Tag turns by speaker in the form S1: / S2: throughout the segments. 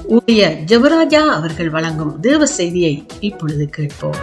S1: ஊழிய ஜெபராஜா அவர்கள் வழங்கும் தேவ செய்தியை இப்பொழுது கேட்போம்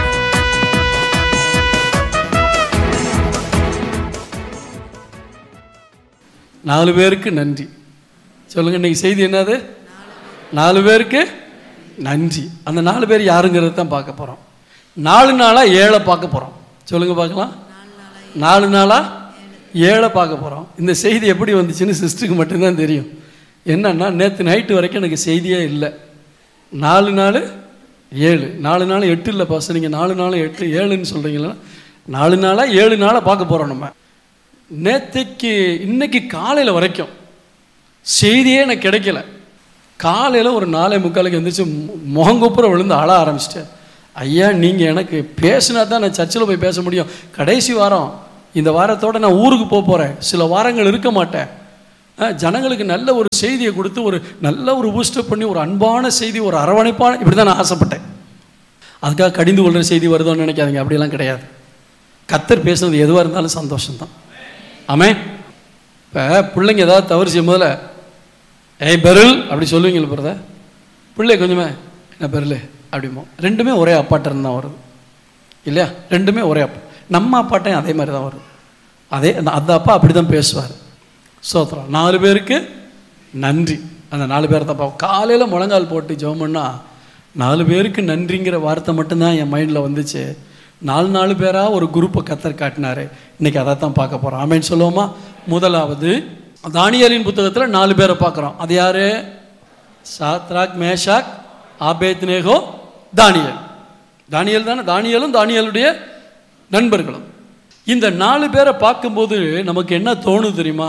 S2: நாலு பேருக்கு நன்றி சொல்லுங்க இன்னைக்கு செய்தி என்னது நாலு பேருக்கு நன்றி அந்த நாலு பேர் யாருங்கிறத தான் பார்க்க போகிறோம் நாலு நாளாக ஏழை பார்க்க போகிறோம் சொல்லுங்க பார்க்கலாம் நாலு நாளாக ஏழை பார்க்க போகிறோம் இந்த செய்தி எப்படி வந்துச்சுன்னு சிஸ்டருக்கு மட்டும்தான் தெரியும் என்னன்னா நேற்று நைட்டு வரைக்கும் எனக்கு செய்தியே இல்லை நாலு நாள் ஏழு நாலு நாள் எட்டு இல்லை பாஸ் நீங்கள் நாலு நாள் எட்டு ஏழுன்னு சொல்கிறீங்களா நாலு நாளாக ஏழு நாளாக பார்க்க போகிறோம் நம்ம நேற்றுக்கு இன்னைக்கு காலையில் வரைக்கும் செய்தியே எனக்கு கிடைக்கல காலையில் ஒரு நாலே முக்காலுக்கு எந்திரிச்சு மு- முகங்குப்புற விழுந்து அழ ஆரம்பிச்சிட்டேன் ஐயா நீங்கள் எனக்கு பேசினா தான் நான் சர்ச்சில் போய் பேச முடியும் கடைசி வாரம் இந்த வாரத்தோட நான் ஊருக்கு போக போகிறேன் சில வாரங்கள் இருக்க மாட்டேன் அஹ், ஜனங்களுக்கு நல்ல ஒரு செய்தியை கொடுத்து ஒரு நல்ல ஒரு பூஸ்டப் பண்ணி ஒரு அன்பான செய்தி ஒரு அரவணைப்பான இப்படி தான் நான் ஆசைப்பட்டேன் அதுக்காக கடிந்து கொள்கிற செய்தி வருதோன்னு நினைக்காதீங்க அப்படியெல்லாம் கிடையாது கத்தர் பேசுனது எதுவாக இருந்தாலும் சந்தோஷம்தான் ஆமே இப்போ பிள்ளைங்க ஏதாவது தவறு செய்யும் போதில் ஏய் பெருள் அப்படி சொல்லுவீங்களா பிரத பிள்ளை கொஞ்சமே என்ன பெருள் அப்படிமோ ரெண்டுமே ஒரே அப்பாட்டம் தான் வருது இல்லையா ரெண்டுமே ஒரே அப்பா நம்ம அப்பாட்டையும் அதே மாதிரி தான் வருது அதே அந்த அந்த அப்பா அப்படி தான் பேசுவார் சோத்திரம் நாலு பேருக்கு நன்றி அந்த நாலு பேர் தப்பா காலையில் முழங்கால் போட்டு ஜெபம் பண்ணா நாலு பேருக்கு நன்றிங்கிற வார்த்தை மட்டும்தான் என் மைண்டில் வந்துச்சு நாலு நாலு பேராக ஒரு குரூப்பை கத்தர் காட்டினாரு இன்னைக்கு அதை தான் பார்க்க போகிறோம் ஆமேன்னு சொல்லுவோமா முதலாவது தானியலின் புத்தகத்தில் நாலு பேரை பார்க்குறோம் அது யாரு Shadrach Meshach Abednego Daniel Daniel தானே தானியலும் தானியலுடைய நண்பர்களும் இந்த நாலு பேரை பார்க்கும்போது நமக்கு என்ன தோணுது தெரியுமா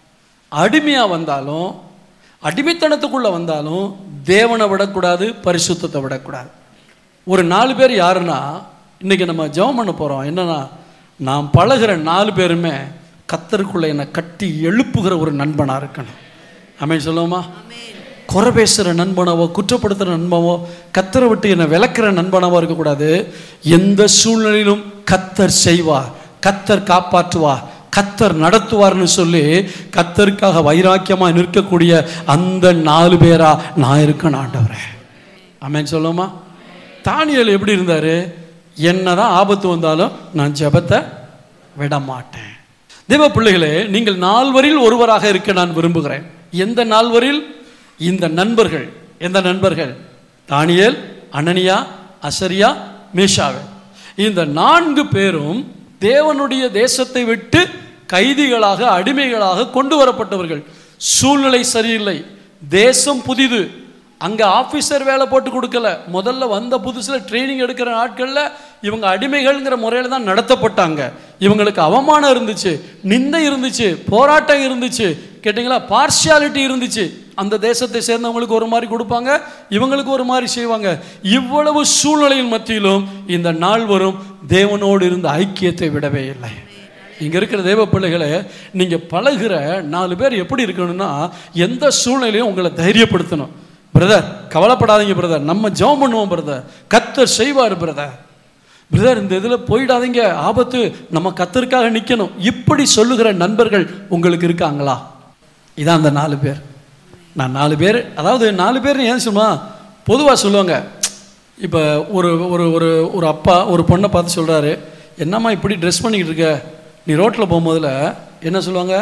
S2: அடிமையாக வந்தாலும் அடிமைத்தனத்துக்குள்ளே வந்தாலும் தேவனை விடக்கூடாது பரிசுத்தத்தை விடக்கூடாது ஒரு நாலு பேர் யாருன்னா இன்னைக்கு நம்ம ஜெபம் பண்ண போகிறோம் என்னன்னா நான் பழகுற நாலு பேருமே கத்தருக்குள்ளே என்னை கட்டி எழுப்புகிற ஒரு நண்பனாக இருக்கணும் ஆமென் சொல்லுவோமா குறை பேசுகிற நண்பனாவோ குற்றப்படுத்துகிற நண்பனவோ கத்தரை விட்டு என்னை விளக்குற நண்பனாவோ இருக்கக்கூடாது எந்த சூழ்நிலையிலும் கத்தர் செய்வார் கத்தர் காப்பாற்றுவார் கத்தர் நடத்துவார்னு சொல்லி கத்தருக்காக வைராக்கியமாக நிற்கக்கூடிய அந்த நாலு பேரா நான் இருக்கேன் ஆண்டவரே ஆமென் சொல்லுவோமா தானியல் எப்படி இருந்தார் என்னதான் ஆபத்து வந்தாலும் நான் ஜெபத்தை விட மாட்டேன் தேவ பிள்ளைகளே நீங்கள் நால்வரில் ஒருவராக இருக்க நான் விரும்புகிறேன் எந்த நால்வரில் இந்த நண்பர்கள் எந்த நண்பர்கள் தானியேல் அனனியா அசரியா மேஷாவே இந்த நான்கு பேரும் தேவனுடைய தேசத்தை விட்டு கைதிகளாக அடிமைகளாக கொண்டு வரப்பட்டவர்கள் சூழ்நிலை சரியில்லை தேசம் புதிது அங்கே ஆஃபீஸர் வேலை போட்டு கொடுக்கல முதல்ல வந்த புதுசில் ட்ரைனிங் எடுக்கிற நாட்களில் இவங்க அடிமைகள்ங்கிற முறையில் தான் நடத்தப்பட்டாங்க இவங்களுக்கு அவமானம் இருந்துச்சு நிந்தை இருந்துச்சு போராட்டம் இருந்துச்சு கேட்டிங்களா பார்ஷியாலிட்டி இருந்துச்சு அந்த தேசத்தை சேர்ந்தவங்களுக்கு ஒரு மாதிரி கொடுப்பாங்க இவங்களுக்கு ஒரு மாதிரி செய்வாங்க இவ்வளவு சூழ்நிலையின் மத்தியிலும் இந்த நாள் வரும் தேவனோடு இருந்த ஐக்கியத்தை விடவே இல்லை இங்க இருக்கிற தேவ பிள்ளைகளை நீங்க பழகுற நாலு பேர் எப்படி இருக்கணும்னா எந்த சூழ்நிலையும் உங்களை தைரியப்படுத்தணும் பிரதர் கவலைப்படாதீங்க பிரதர் நம்ம ஜெபம் பண்ணுவோம் பிரதர் கத்தர் செய்வார் பிரதர் பிரதர் இந்த இதில் போயிடாதீங்க ஆபத்து நம்ம கத்தருக்காக நிற்கணும் இப்படி சொல்லுகிற நண்பர்கள் உங்களுக்கு இருக்காங்களா இதான் அந்த நாலு பேர் நான் நாலு பேர் அதாவது நாலு பேர் ஏன் சொல்லுமா பொதுவாக சொல்லுவாங்க இப்போ ஒரு ஒரு ஒரு ஒரு அப்பா ஒரு பொண்ணை பார்த்து சொல்கிறாரு என்னம்மா இப்படி ட்ரெஸ் பண்ணிக்கிட்டு இருக்க நீ ரோட்டில் போகும்போதில் என்ன சொல்லுவாங்க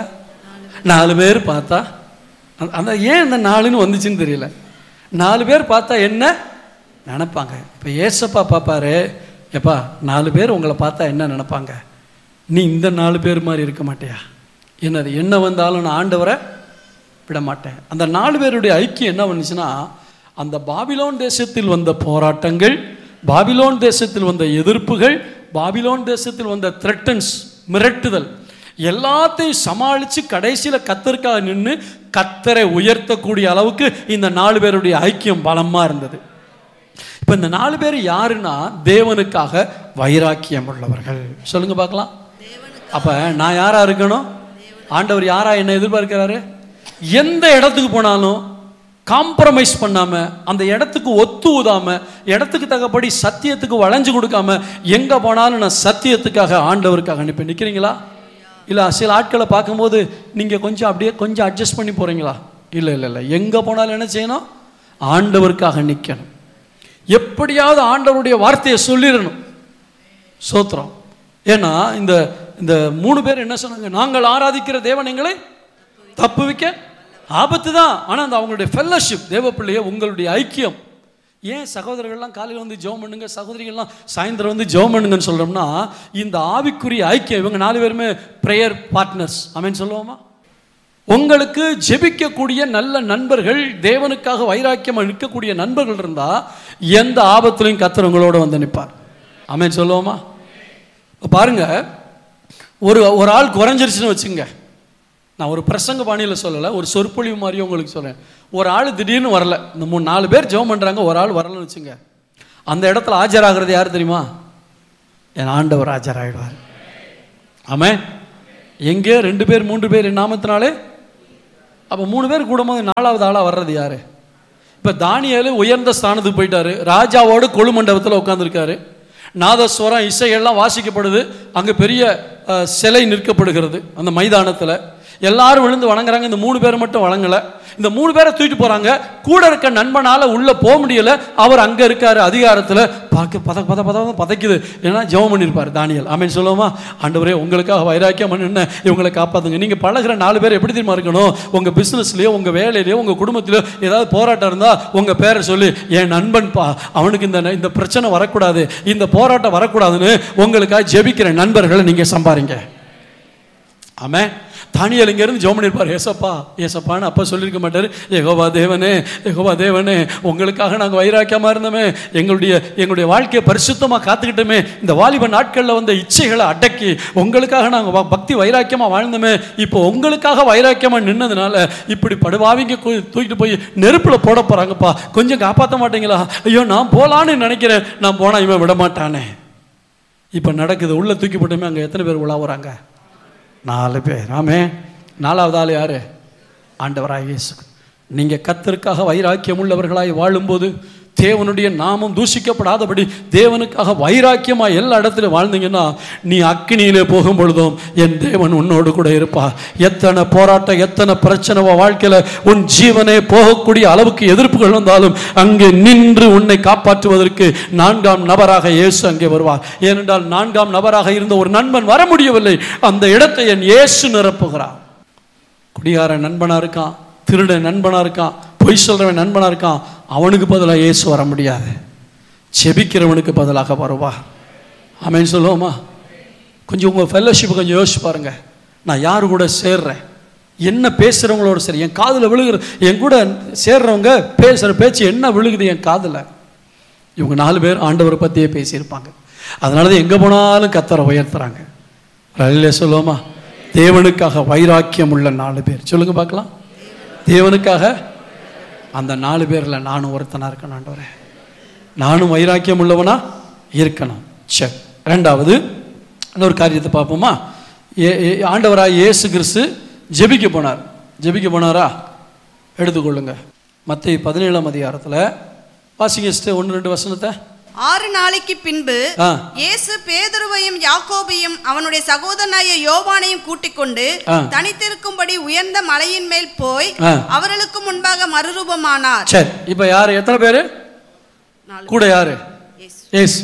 S2: நாலு பேர் பார்த்தா அந்த- அந்த ஏன் இந்த நாலுன்னு வந்துச்சுன்னு தெரியல நாலு பேர் பார்த்தா என்ன நினைப்பாங்க இப்போ ஏசப்பா பார்ப்பாரு எப்பா நாலு பேர் உங்களை பார்த்தா என்ன நினைப்பாங்க நீ இந்த நாலு பேர் மாதிரி இருக்க மாட்டியா என்னது என்ன வந்தாலும் நான் ஆண்டவரை விட மாட்டேன் அந்த நாலு பேருடைய ஐக்கியம் என்ன பண்ணுச்சுன்னா அந்த பாபிலோன் தேசத்தில் வந்த போராட்டங்கள் பாபிலோன் தேசத்தில் வந்த எதிர்ப்புகள் பாபிலோன் தேசத்தில் வந்த த்ரெட்டன்ஸ் மிரட்டுதல் எல்லாத்தையும் சமாளித்து கடைசியில் கத்தருக்காக நின்று கத்தரை உயர்த்தக்கூடிய அளவுக்கு இந்த நாலு பேருடைய ஐக்கியம் பலமாக இருந்தது இப்போ இந்த நாலு பேர் யாருன்னா தேவனுக்காக வைராக்கியம் உள்ளவர்கள் சொல்லுங்க பார்க்கலாம் அப்ப நான் யாரா இருக்கணும் ஆண்டவர் யாரா என்ன எதிர்பார்க்கிறாரு எந்த இடத்துக்கு போனாலும் காம்ப்ரமைஸ் பண்ணாம அந்த இடத்துக்கு ஒத்து ஊதாம இடத்துக்கு தகப்படி சத்தியத்துக்கு வளைஞ்சு கொடுக்காம எங்க போனாலும் நான் சத்தியத்துக்காக ஆண்டவருக்காக அனுப்பி நிக்கிறீங்களா இல்ல சில ஆட்களை பார்க்கும்போது நீங்க கொஞ்சம் அப்படியே கொஞ்சம் அட்ஜஸ்ட் பண்ணி போறீங்களா இல்ல இல்ல இல்ல எங்க போனாலும் என்ன செய்யணும் ஆண்டவருக்காக நிற்கணும் எப்படியாவது ஆண்டவருடைய வார்த்தையை சொல்லிடணும் சோத்திரம் ஏன்னா இந்த இந்த மூணு பேர் என்ன சொன்னாங்க நாங்கள் ஆராதிக்கிற தேவன் எங்களை தப்புவிக்க ஆபத்து தான் ஆனால் அந்த அவங்களுடைய ஃபெல்லோஷிப் தேவ பிள்ளைய உங்களுடைய ஐக்கியம் ஏன் சகோதரர்கள்லாம் காலையில் வந்து ஜெபம் பண்ணுங்க சகோதரிகள்லாம் சாயந்தரம் வந்து ஜெபம் பண்ணுங்கன்னு சொல்கிறோம்னா இந்த ஆவிக்குரிய ஐக்கியம் இவங்க நாலு பேருமே ப்ரேயர் பார்ட்னர்ஸ் அமேன்னு சொல்லுவோமா உங்களுக்கு ஜெபிக்கக்கூடிய நல்ல நண்பர்கள் தேவனுக்காக வைராக்கியமாக நிற்கக்கூடிய நண்பர்கள் இருந்தால் எந்த ஆபத்துலையும் கத்தர் உங்களோட வந்து நிற்பார் அமேன் சொல்லுவோமா இப்ப பாருங்க ஒரு ஒரு ஆள் குறைஞ்சிருச்சுன்னு வச்சுங்க நான் ஒரு பிரசங்க பாணியில் சொல்லலை ஒரு சொற்பொழிவு மாதிரியும் உங்களுக்கு சொல்கிறேன் ஒரு ஆள் திடீர்னு வரல இந்த மூணு நாலு பேர் ஜெபம் பண்ணுறாங்க ஒரு ஆள் வரலன்னு வச்சுங்க அந்த இடத்துல ஆஜராகிறது யார் தெரியுமா என் ஆண்டவர் ஆஜராகிடுவார் ஆமே எங்கே ரெண்டு பேர் மூன்று பேர் என் நாமத்தினாலே அப்போ மூணு பேர் கூடும்போது நாலாவது ஆளாக வர்றது யாரு இப்போ தானியேலு உயர்ந்த ஸ்தானத்துக்கு போயிட்டாரு ராஜாவோட கொழு மண்டபத்தில் உட்காந்துருக்காரு நாதஸ்வரம் இசையெல்லாம் வாசிக்கப்படுது அங்கே பெரிய அஹ், சிலை நிற்கப்படுகிறது அந்த மைதானத்தில் எல்லாரும் விழுந்து வணங்குறாங்க இந்த மூணு பேர் மட்டும் வணங்கலை இந்த மூணு பேரை தூக்கிட்டு போறாங்க கூட இருக்க நண்பனால உள்ள போக முடியல அவர் அங்க இருக்காரு அதிகாரத்துல பார்க்க பத பத பத பதைக்குது ஏன்னா ஜெபம் பண்ணியிருப்பார் தானியல் ஆமென் சொல்லுவோமா ஆண்டவரே உங்களுக்காக வைராக்கியம் என்ன இவங்களை காப்பாத்துங்க நீங்க பழகுற நாலு பேர் எப்படி தெரியுமா இருக்கணும் உங்க பிசினஸ்லயோ உங்க வேலையிலயோ உங்க குடும்பத்திலயோ ஏதாவது போராட்டம் இருந்தா உங்க பேரை சொல்லி என் நண்பன் பா அவனுக்கு இந்த இந்த பிரச்சனை வரக்கூடாது இந்த போராட்டம் வரக்கூடாதுன்னு உங்களுக்காக ஜெபிக்கிற நண்பர்களை நீங்க சம்பாரிங்க ஆமே தானியல் இங்கேருந்து ஜோம் பண்ணியிருப்பார் ஏசப்பா ஏசப்பான்னு அப்பா சொல்லியிருக்க மாட்டார் ஏகோபா தேவனே ஏகோபா தேவனே உங்களுக்காக நாங்கள் வைராக்கியமாக இருந்தோமே எங்களுடைய எங்களுடைய வாழ்க்கையை பரிசுத்தமாக காத்துக்கிட்டோமே இந்த வாலிப நாட்களில் வந்த இச்சைகளை அடக்கி உங்களுக்காக நாங்கள் பக்தி வைராக்கியமாக வாழ்ந்தோமே இப்போ உங்களுக்காக வைராக்கியமாக நின்னதுனால இப்படி படுவாவிங்க கு- தூக்கிட்டு போய் நெருப்பில் போட போகிறாங்கப்பா கொஞ்சம் காப்பாற்ற மாட்டீங்களா ஐயோ நான் போகலான்னு நினைக்கிறேன் நான் போனால் இவன் விட மாட்டானே இப்போ நடக்குது உள்ள தூக்கி போட்டுமே அங்கே எத்தனை பேர் உலாவுறாங்க நாலு பேர் ஆமே நாலாவது ஆள் யாரு ஆண்டவராக இயேசு நீங்கள் கத்தருக்காக வைராக்கியம் உள்ளவர்களாய் வாழும்போது தேவனுடைய நாமம் தூஷிக்கப்படாதபடி தேவனுக்காக வைராக்கியமாக எல்லா இடத்துலையும் வாழ்ந்தீங்கன்னா நீ அக்கினியிலே போகும் பொழுதும் என் தேவன் உன்னோடு கூட இருப்பா எத்தனை போராட்டம் எத்தனை பிரச்சனை உன் வாழ்க்கையில் உன் ஜீவனே போகக்கூடிய அளவுக்கு எதிர்ப்புகள் வந்தாலும் அங்கே நின்று உன்னை காப்பாற்றுவதற்கு நான்காம் நபராக இயேசு அங்கே வருவார் ஏனென்றால் நான்காம் நபராக இருந்த ஒரு நண்பன் வர முடியவில்லை அந்த இடத்தை என் இயேசு நிரப்புகிறார் குடிகாரன் நண்பனா இருக்கான் திருடன் நண்பனா இருக்கான் பொய் சொல்றவன் நண்பனா இருக்கான் அவனுக்கு பதிலாக இயேசு வர முடியாது செபிக்கிறவனுக்கு பதிலாக வருவா ஆமென்னு சொல்லுவோமா கொஞ்சம் உங்கள் ஃபெல்லோஷிப்பை கொஞ்சம் யோசிச்சு பாருங்க நான் யாரு கூட சேர்றேன் என்ன பேசுகிறவங்களோட சரி என் காதில் விழுகிற என் கூட சேர்றவங்க பேசுகிற பேச்சு என்ன விழுகுது என் காதில் இவங்க நாலு பேர் ஆண்டவரை பற்றியே பேசியிருப்பாங்க அதனால தான் எங்கே போனாலும் கத்தரை உயர்த்துறாங்க ரயிலே சொல்லுவோமா தேவனுக்காக வைராக்கியம் உள்ள நாலு பேர் சொல்லுங்க பார்க்கலாம் தேவனுக்காக அந்த நாலு பேரில் நானும் ஒருத்தனா இருக்கணும் ஆண்டவரே நானும் வைராக்கியம் உள்ளவனா இருக்கணும் சரி ரெண்டாவது இன்னொரு காரியத்தை பார்ப்போமா ஏ ஏ- ஆண்டவராய் இயேசு கிறிஸ்து ஜெபிக்க போனார் ஜெபிக்க போனாரா எடுத்துக்கொள்ளுங்க மத்திய பதினேழாம் அதிகாரத்தில் வாசிங்க சிஸ்டர் ஒன்று ரெண்டு வசனத்தை
S3: ஆறு நாளைக்கு பின்பு
S2: ஆ.
S3: இயேசு பேதுருவையும் யாக்கோபையும் அவனுடைய சகோதரனாய யோவானையும் கூட்டிக் கொண்டு
S2: ஆ.
S3: தனித்திருக்கும்படி உயர்ந்த மலையின் மேல் போய்
S2: ஆ.
S3: அவர்களுக்கு முன்பாக மறுரூபமானார்
S2: சரி இப்போ யார் எத்தனை பேர்
S3: நாலு.
S2: கூட யாரு
S3: இயேசு.
S2: எஸ்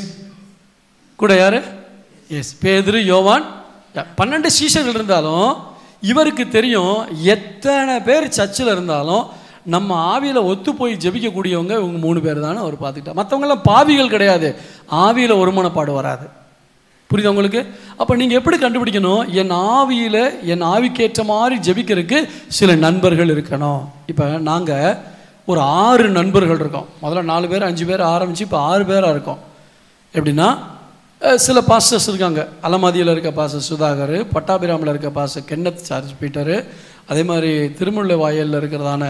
S2: கூட யாரு எஸ் பேதுரு யோவான் யா- பன்னெண்டு சீஷர்கள் இருந்தாலும் இவருக்கு தெரியும் எத்தனை பேர் சர்ச்சில் இருந்தாலும் நம்ம ஆவியில் ஒத்து போய் ஜெபிக்கக்கூடியவங்க இவங்க மூணு பேர் தானே அவர் பார்த்துக்கிட்டா மற்றவங்களாம் பாவிகள் கிடையாது ஆவியில் ஒருமனப்பாடு வராது புரியுதா உங்களுக்கு அப்போ நீங்கள் எப்படி கண்டுபிடிக்கணும் என் ஆவியில் என் ஆவிக்கேற்ற மாதிரி ஜெபிக்கிறதுக்கு சில நண்பர்கள் இருக்கணும் இப்போ நாங்கள் ஒரு ஆறு நண்பர்கள் இருக்கோம் முதல்ல நாலு பேர் அஞ்சு பேர் ஆரம்பித்து இப்போ ஆறு பேராக இருக்கோம் எப்படின்னா அஹ், சில பாஸ்டர்ஸ் இருக்காங்க அலமாதியில் இருக்க பாஸ்டர் சுதாகர் பட்டாபிராமில் இருக்க பாஸ்டர் கென்னத் சார்ஜ் பீட்டரு அதே மாதிரி திருமுல்லை வாயலில் இருக்கிறதான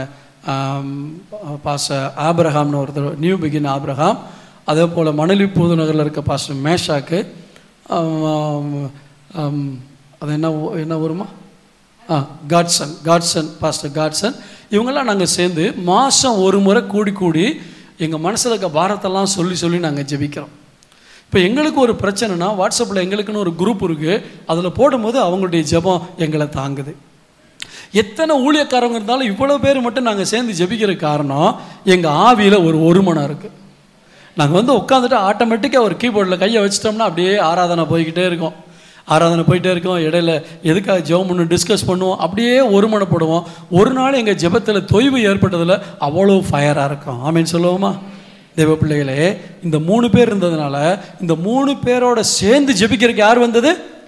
S2: பாஸ்டர் ஆபிரஹாம்னு ஒருத்தர் நியூ பிகின் ஆபிரஹாம் அதே போல் மணலி புதுநகரில் இருக்க பாஸ்டர் மேஷாக்கு ஆம், ஆம், அது என்ன ஊ- என்ன ஊருமா ஆ காட்சன் காட்சன் பாஸ்டர் காட்சன் இவங்கெல்லாம் நாங்கள் சேர்ந்து மாதம் ஒரு முறை கூடி கூடி எங்கள் மனசில் இருக்க பாரத்தெல்லாம் சொல்லி சொல்லி நாங்கள் ஜெபிக்கிறோம் இப்போ எங்களுக்கு ஒரு பிரச்சனைனா வாட்ஸ்அப்பில் எங்களுக்குன்னு ஒரு குரூப் இருக்குது அதில் போடும்போது அவங்களுடைய ஜெபம் எங்களை தாங்குது எத்தனை ஊழியக்காரங்க இருந்தாலும் இவ்வளோ பேர் மட்டும் நாங்கள் சேர்ந்து ஜெபிக்கிற காரணம் எங்கள் ஆவியில் ஒரு ஒருமனம் இருக்குது நாங்கள் வந்து உட்காந்துட்டு ஆட்டோமேட்டிக்காக ஒரு கீபோர்டில் கையை வச்சிட்டோம்னா அப்படியே ஆராதனை போய்கிட்டே இருக்கும் ஆராதனை போயிட்டே இருக்கோம் இடையில எதுக்காக ஜெபம் பண்ணு டிஸ்கஸ் பண்ணுவோம் அப்படியே ஒருமனப்படுவோம் ஒரு நாள் எங்கள் ஜெபத்தில் தொய்வு ஏற்பட்டதில் அவ்வளோ ஃபயராக இருக்கும் ஆமீன் சொல்லுவோமா தேவ பிள்ளைகளே இந்த மூணு பேர் இருந்ததுனால இந்த மூணு பேரோட சேர்ந்து ஜெபிக்கிறதுக்கு யார் வந்தது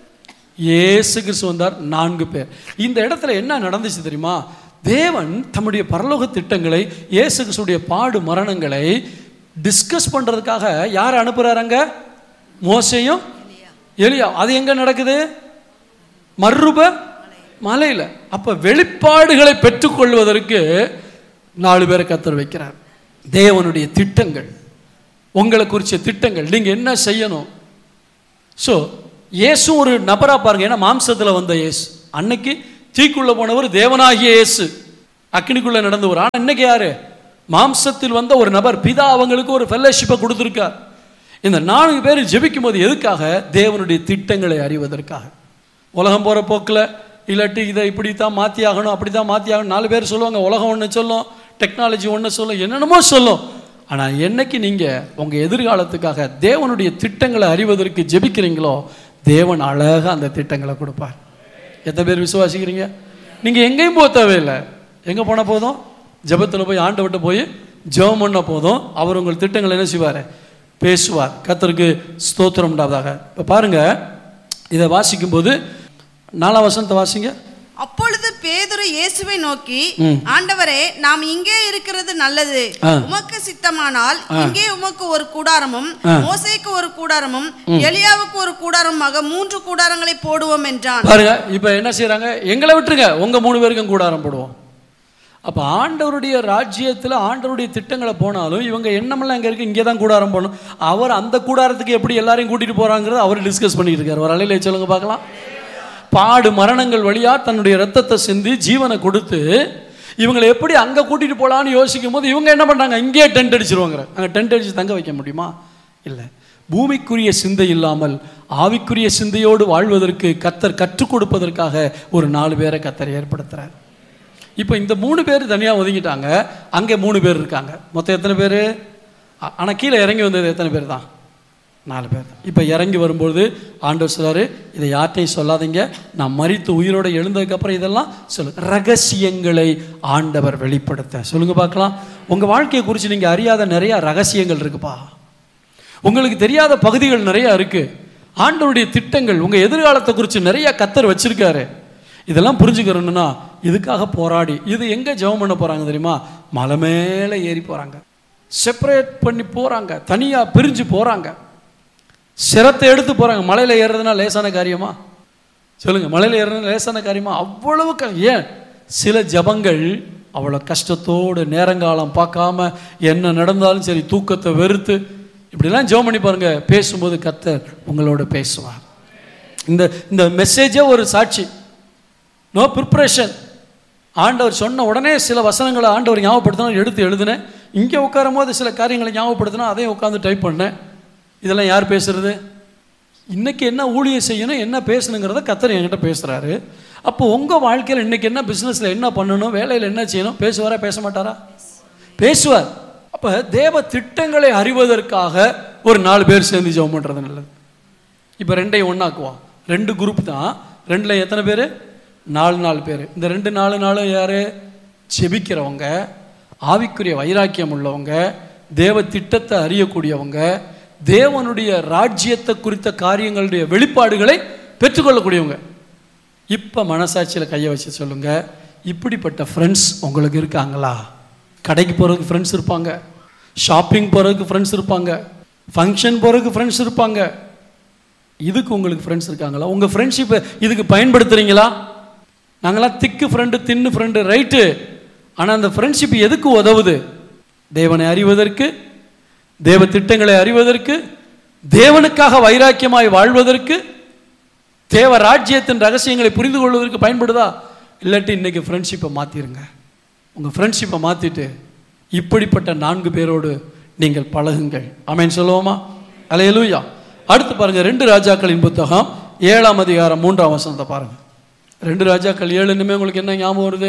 S2: இயேசு கிறிஸ்து வந்தார் நான்கு பேர் இந்த இடத்துல என்ன நடந்துச்சு தெரியுமா தேவன் தம்முடைய பரலோக திட்டங்களை இயேசு கிறிஸ்துடைய பாடு மரணங்களை டிஸ்கஸ் பண்றதுக்காக யார் அனுப்புறாருங்க மோசையும் எலியா அது எங்க நடக்குது மர்ருப மலையில அப்ப வெளிப்பாடுகளை பெற்றுக்கொள்வதற்கு நாலு பேரை கத்தர் வைக்கிறார் தேவனுடைய திட்டங்கள் உங்களை குறித்த திட்டங்கள் நீங்க என்ன செய்யணும் ஸோ இயேசு ஒரு நபரா பாருங்க ஏன்னா மாம்சத்துல வந்த இயேசு அன்னைக்கு தீக்குள்ள போனவர் தேவனாகிய இயேசு அக்கினிக்குள்ள நடந்தவர் ஆனா இன்னைக்கு யாரு மாம்சத்தில் வந்த ஒரு நபர் பிதா அவங்களுக்கு ஒரு ஃபெல்லோஷிப்பை கொடுத்துருக்கார் இந்த நான்கு பேர் ஜெபிக்கும் போது எதுக்காக தேவனுடைய திட்டங்களை அறிவதற்காக உலகம் போற போக்கில் இல்லாட்டி இதை இப்படி தான் மாற்றி ஆகணும் அப்படி தான் மாற்றி ஆகணும் நாலு பேர் சொல்லுவாங்க உலகம் ஒன்று சொல்லும் டெக்னாலஜி ஒன்று சொல்லும் என்னென்னமோ சொல்லும் ஆனால் என்னைக்கு நீங்கள் உங்கள் எதிர்காலத்துக்காக தேவனுடைய திட்டங்களை அறிவதற்கு ஜெபிக்கிறீங்களோ தேவன் அழகாக அந்த திட்டங்களை கொடுப்பார் எத்தனை பேர் விசுவாசிக்கிறீங்க நீங்கள் எங்கேயும் போக தேவையில்லை எங்கே போனால் போதும் ஜெபத்தில் போய் ஆண்டவர்கிட்ட போய் ஜெபம் பண்ண போதும் அவர் உங்கள் திட்டங்களை என்ன செய்வார் பேசுவார் கர்த்தருக்கு ஸ்தோத்திரம் உண்டாவதாக இப்போ பாருங்க இதை வாசிக்கும்போது நாலாம் வசனத்தை வாசிங்க
S3: அப்பொழுது பேதுரு இயேசுவை நோக்கி
S2: ம்.
S3: ஆண்டவரே நாம் இங்கே இருக்கிறது நல்லது
S2: ஆ.
S3: உமக்கு சித்தமானால் இங்கே உமக்கு ஒரு கூடாரமும் மோசேக்கு ஒரு கூடாரமும் எலியாவுக்கு ஒரு கூடாரமாக மூன்று கூடாரங்களை போடுவோம் என்றான்
S2: பாருங்க இப்போ என்ன செய்றாங்க எங்களை விட்டுருங்க உங்க மூணு பேருக்கும் கூடாரம் போடுவோம் அப்போ ஆண்டவருடைய ராஜ்யத்தில் ஆண்டவருடைய திட்டங்களை போனாலும் இவங்க எண்ணமெல்லாம் இங்கே இருக்கு இங்கே தான் கூடாரம் போடணும் அவர் அந்த கூடாரத்துக்கு எப்படி எல்லாரையும் கூட்டிட்டு போறாங்கிறது அவர் டிஸ்கஸ் பண்ணிட்டு இருக்காரு ஒரு அலையில சொல்லுங்க பார்க்கலாம் பாடு மரணங்கள் வழியா தன்னுடைய ரத்தத்தை சிந்தி ஜீவனை கொடுத்து இவங்களை எப்படி அங்கே கூட்டிட்டு போகலான்னு யோசிக்கும் போது இவங்க என்ன பண்றாங்க இங்கேயே டென்ட் அடிச்சிருவாங்க அங்கே டென்ட் அடிச்சு தங்க வைக்க முடியுமா இல்லை பூமிக்குரிய சிந்தை இல்லாமல் ஆவிக்குரிய சிந்தையோடு வாழ்வதற்கு கத்தர் கற்றுக் கொடுப்பதற்காக ஒரு நாலு பேரை கத்தர் ஏற்படுத்துறார் இப்போ இந்த மூணு பேர் தனியாக ஒதுங்கிட்டாங்க அங்கே மூணு பேர் இருக்காங்க மொத்தம் எத்தனை பேர் ஆனால் கீழே இறங்கி வந்தது எத்தனை பேர் தான் நாலு பேர் தான் இப்போ இறங்கி வரும்போது ஆண்டவர் சொல்றாரு இதை யார்ட்டையும் சொல்லாதீங்க நான் மரித்து உயிரோட எழுந்ததுக்கப்புறம் இதெல்லாம் சொல்லு ரகசியங்களை ஆண்டவர் வெளிப்படுத்த சொல்லுங்க பார்க்கலாம் உங்கள் வாழ்க்கையை குறித்து நீங்கள் அறியாத நிறைய ரகசியங்கள் இருக்குப்பா உங்களுக்கு தெரியாத பகுதிகள் நிறைய இருக்கு ஆண்டவருடைய திட்டங்கள் உங்க எதிர்காலத்தை குறித்து நிறைய கத்தர் வச்சிருக்காரு இதெல்லாம் புரிஞ்சுக்கிறணும்னா இதுக்காக போராடி இது எங்க ஜெபம் பண்ண போறாங்க தெரியுமா மலை மேலே ஏறி போறாங்க செப்பரேட் பண்ணி போறாங்க தனியா பிரிஞ்சு போறாங்க சிரத்தை எடுத்து போறாங்க மலையில ஏறுறதுனா லேசான காரியமா சொல்லுங்க மலையில ஏறுறது லேசான காரியமா அவ்வளவு க- ஏன் சில ஜபங்கள் அவ்வளோ கஷ்டத்தோடு நேரங்காலம் பார்க்காம என்ன நடந்தாலும் சரி தூக்கத்தை வெறுத்து இப்படிலாம் ஜெபம் பண்ணி பாருங்க பேசும்போது கத்தர் உங்களோட பேசுவார் இந்த இந்த மெசேஜே ஒரு சாட்சி நோ ப்ரிப்ரேஷன் ஆண்டவர் சொன்ன உடனே சில வசனங்களை ஆண்டவர் ஞாபகப்படுத்தினா எடுத்து எழுதினேன் இங்கே உட்காரும் போது சில காரியங்களை ஞாபகப்படுத்தினா அதையும் உட்காந்து டைப் பண்ணேன் இதெல்லாம் யார் பேசுறது இன்னைக்கு என்ன ஊழியம் செய்யணும் என்ன பேசணுங்கிறத கத்தர் என்கிட்ட பேசுறாரு அப்போ உங்க வாழ்க்கையில் இன்னைக்கு என்ன பிசினஸ்ல என்ன பண்ணணும் வேலையில் என்ன செய்யணும் பேசுவாரா பேச மாட்டாரா பேசுவார் அப்ப தேவ திட்டங்களை அறிவதற்காக ஒரு நாலு பேர் சேர்ந்து ஜெபம் பண்றது நல்லது இப்போ ரெண்டையும் ஒன்றாக்குவோம் ரெண்டு குரூப் தான் ரெண்டில் எத்தனை பேர் நாலு நாலு பேர் இந்த ரெண்டு நாலு நாலு யார் செபிக்கிறவங்க ஆவிக்குரிய வைராக்கியம் உள்ளவங்க தேவ திட்டத்தை அறியக்கூடியவங்க தேவனுடைய ராஜ்யத்தை குறித்த காரியங்களுடைய வெளிப்பாடுகளை பெற்றுக்கொள்ளக்கூடியவங்க இப்போ மனசாட்சியில் கையை வச்சு சொல்லுங்க இப்படிப்பட்ட ஃப்ரெண்ட்ஸ் உங்களுக்கு இருக்காங்களா கடைக்கு போகிறதுக்கு ஃப்ரெண்ட்ஸ் இருப்பாங்க ஷாப்பிங் போகிறதுக்கு ஃப்ரெண்ட்ஸ் இருப்பாங்க ஃபங்க்ஷன் போகிறதுக்கு ஃப்ரெண்ட்ஸ் இருப்பாங்க இதுக்கு உங்களுக்கு ஃப்ரெண்ட்ஸ் இருக்காங்களா உங்கள் ஃப்ரெண்ட்ஷிப்பை இதுக்கு பயன்படுத்துறீங்களா நாங்களாம் திக்கு ஃப்ரெண்டு தின்னு ஃப்ரெண்டு ரைட்டு ஆனால் அந்த ஃப்ரெண்ட்ஷிப் எதுக்கு உதவுது தேவனை அறிவதற்கு தேவ திட்டங்களை அறிவதற்கு தேவனுக்காக வைராக்கியமாய் வாழ்வதற்கு தேவ ராஜ்யத்தின் ரகசியங்களை புரிந்து கொள்வதற்கு பயன்படுதா இல்லாட்டி இன்னைக்கு ஃப்ரெண்ட்ஷிப்பை மாற்றிருங்க உங்கள் ஃப்ரெண்ட்ஷிப்பை மாற்றிட்டு இப்படிப்பட்ட நான்கு பேரோடு நீங்கள் பழகுங்கள் ஆமென் சொல்லுவோமா அலையலூயா அடுத்து பாருங்க ரெண்டு ராஜாக்களின் புத்தகம் ஏழாம் அதிகாரம் மூன்றாம் வசனத்தை பாருங்க ரெண்டு ராஜாக்கள் ஏழுன்னுமே உங்களுக்கு என்ன ஞாபகம் வருது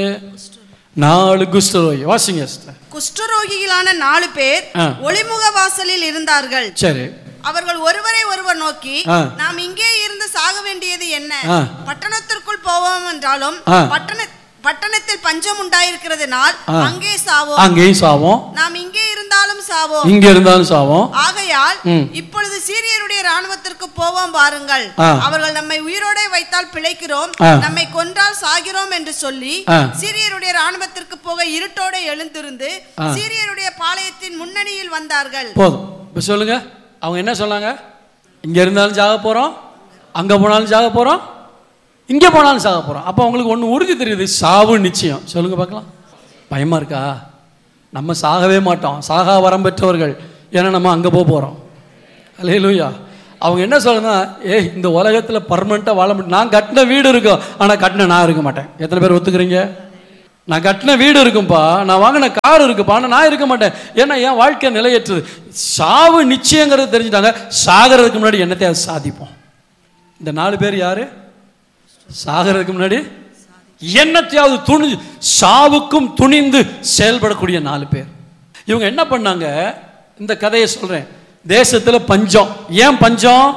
S2: நாலு குஷ்டரோகி வாசிங்க sister.
S3: குஷ்டரோகிகளான நாலு பேர்
S2: ஆ.
S3: ஒளிமுக வாசலில் இருந்தார்கள்
S2: சரி
S3: அவர்கள் ஒருவரை ஒருவர் நோக்கி
S2: ஆ.
S3: நாம் இங்கே இருந்து சாக வேண்டியது என்ன
S2: ஆ.
S3: பட்டணத்திற்குள் போவோம் என்றாலும்
S2: ஆ.
S3: பட்டண பட்டணத்தில் பஞ்சம் உண்டாயிருக்கிறதுனால்
S2: ஆ.
S3: அங்கே சாவோம்
S2: அங்கேயும் சாவோம்
S3: நாம் இங்கே இருந்தாலும் சாவோம்
S2: இங்க இருந்தாலும் சாவோம்
S3: ஆகையால்
S2: ம்.
S3: இப்பொழுது சீரியருடைய ராணுவத்திற்கு போவோம் பாருங்கள்
S2: ஆ.
S3: அவர்கள் நம்மை உயிரோടെ வைத்தால் பிழைக்கிறோம்
S2: ஆ.
S3: நம்மை கொன்றால் சாகிறோம் என்று சொல்லி
S2: ஆ.
S3: சீரியருடைய ராணுவத்திற்கு போக இருட்டோட எழுந்திருந்து
S2: ஆ.
S3: சீரியருடைய பாளையத்தின் முன்னணியில் வந்தார்கள்
S2: போதும் இப்போ சொல்லுங்க அவங்க என்ன சொன்னாங்க இங்க இருந்தாலும் சாக போறோம் அங்க போனாலும் சாக போறோம் இங்க போனாலும் சாக போறோம் அப்போ அவங்களுக்கு ஒண்ணு உறுதி தெரியுது சாவு நிச்சயம் சொல்லுங்க பார்க்கலாம் பயமா இருக்கா நம்ம சாகவே மாட்டோம் சாகா வரம் பெற்றவர்கள் ஏன்னா நம்ம அங்க போக போறோம் அல்லேலூயா அவங்க என்ன சொல்லுன்னா ஏய் இந்த உலகத்துல பர்மனெண்ட்டாக வாழ முடியும் நான் கட்டின வீடு இருக்கும் ஆனா கட்டின நான் இருக்க மாட்டேன் எத்தனை பேர் ஒத்துக்கிறீங்க நான் கட்டின வீடு இருக்கும்பா நான் வாங்கின கார் இருக்குப்பா ஆனால் நான் இருக்க மாட்டேன் ஏன்னா என் வாழ்க்கை நிலையற்றது சாவு நிச்சயங்கிறது தெரிஞ்சுட்டாங்க சாகிறதுக்கு முன்னாடி என்னத்தையாவது சாதிப்போம் இந்த நாலு பேர் யாரு சாகிறதுக்கு முன்னாடி என்னத்தையாவது துணிஞ்சு சாவுக்கும் துணிந்து செயல்படக்கூடிய நாலு பேர் இவங்க என்ன பண்ணாங்க இந்த கதையை சொல்றேன் தேசத்துல பஞ்சம் ஏன் பஞ்சம்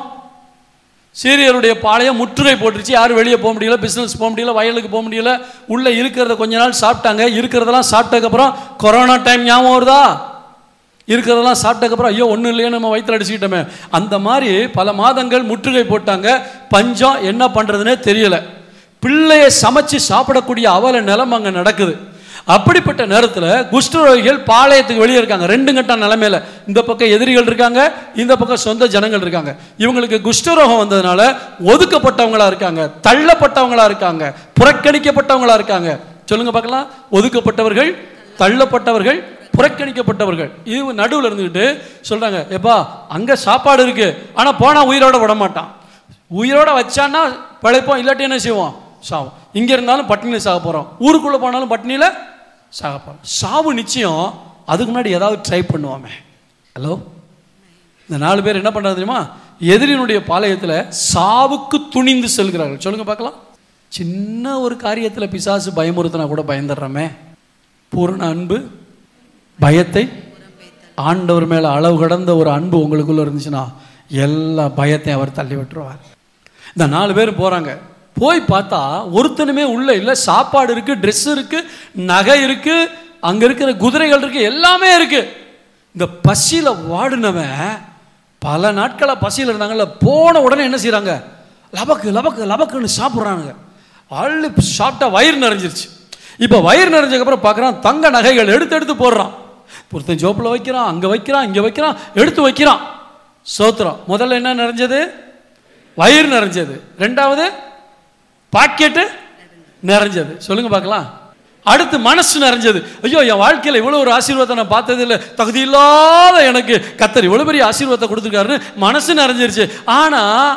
S2: சீரியருடைய பாளையம் முற்றுகை போட்டுருச்சு யாரும் வெளியே போக முடியல பிசினஸ் போக முடியல வயலுக்கு போக முடியல உள்ள இருக்கிறத கொஞ்ச நாள் சாப்பிட்டாங்க இருக்கிறதெல்லாம் சாப்பிட்டதுக்கப்புறம் கொரோனா டைம் ஞாபகம் வருதா இருக்கிறதெல்லாம் சாப்பிட்டதுக்கப்புறம் ஐயோ ஒன்றும் இல்லையே நம்ம வயிற்றுல அடிச்சுக்கிட்டோமே அந்த மாதிரி பல மாதங்கள் முற்றுகை போட்டாங்க பஞ்சம் என்ன பண்ணுறதுனே தெரியல பிள்ளையை சமைச்சு சாப்பிடக்கூடிய அவல நிலைமை அங்கே நடக்குது அப்படிப்பட்ட நேரத்தில் குஷ்டரோகிகள் பாளையத்துக்கு வெளியே இருக்காங்க ரெண்டு கட்ட நிலைமையில இந்த பக்கம் எதிரிகள் இருக்காங்க இந்த பக்கம் சொந்த ஜனங்கள் இருக்காங்க இவங்களுக்கு குஷ்டரோகம் வந்ததுனால ஒதுக்கப்பட்டவங்களா இருக்காங்க தள்ளப்பட்டவங்களா இருக்காங்க புறக்கணிக்கப்பட்டவங்களா இருக்காங்க சொல்லுங்க பார்க்கலாம் ஒதுக்கப்பட்டவர்கள் தள்ளப்பட்டவர்கள் புறக்கணிக்கப்பட்டவர்கள் இது நடுவில் இருந்துக்கிட்டு சொல்றாங்க எப்பா அங்க சாப்பாடு இருக்கு ஆனா போனா உயிரோட விட மாட்டான் உயிரோட வச்சான்னா பிழைப்போம் இல்லாட்டி என்ன செய்வோம் சாவும் இங்க இருந்தாலும் பட்டினியில் சாக போறோம் ஊருக்குள்ள போனாலும் பட்டினியில சாக போறோம் சாவு நிச்சயம் அதுக்கு முன்னாடி ஏதாவது ட்ரை பண்ணுவோமே ஹலோ இந்த நாலு பேர் என்ன பண்றாங்க தெரியுமா எதிரினுடைய பாளையத்துல சாவுக்கு துணிந்து செல்கிறார்கள் சொல்லுங்க பார்க்கலாம் சின்ன ஒரு காரியத்துல பிசாசு பயமுறுத்தினா கூட பயந்துடுறோமே பூரண அன்பு பயத்தை ஆண்டவர் மேல அளவு கடந்த ஒரு அன்பு உங்களுக்குள்ள இருந்துச்சுன்னா எல்லா பயத்தையும் அவர் தள்ளி விட்டுருவார் இந்த நாலு பேர் போறாங்க போய் பார்த்தா ஒருத்தனுமே உள்ள இல்லை சாப்பாடு இருக்கு ட்ரெஸ் இருக்கு நகை இருக்கு அங்க இருக்கிற குதிரைகள் இருக்கு எல்லாமே இருக்கு இந்த பசியில வாடினவன் பல நாட்களா பசியில் இருந்தாங்கல்ல போன உடனே என்ன செய்றாங்க லபக்கு லபக்கு லபக்குன்னு சாப்பிட்றானுங்க அள்ளி சாப்பிட்டா வயிறு நிறைஞ்சிருச்சு இப்போ வயிறு நிறைஞ்சதுக்கப்புறம் பார்க்குறான் தங்க நகைகள் எடுத்து எடுத்து போடுறான் ஒருத்தன் ஜோப்பில் வைக்கிறான் அங்கே வைக்கிறான் இங்கே வைக்கிறான் எடுத்து வைக்கிறான் சோத்திரம் முதல்ல என்ன நிறைஞ்சது வயிறு நிறைஞ்சது ரெண்டாவது பாக்கெட்டு நிறைஞ்சது சொல்லுங்க பார்க்கலாம் அடுத்து மனசு நிறைஞ்சது ஐயோ என் வாழ்க்கையில் இவ்வளோ ஒரு ஆசீர்வாதத்தை நான் பார்த்தது இல்லை தகுதி இல்லாத எனக்கு கத்தர் இவ்வளோ பெரிய ஆசீர்வாதத்தை கொடுத்துருக்காருன்னு மனசு நிறைஞ்சிருச்சு ஆனால்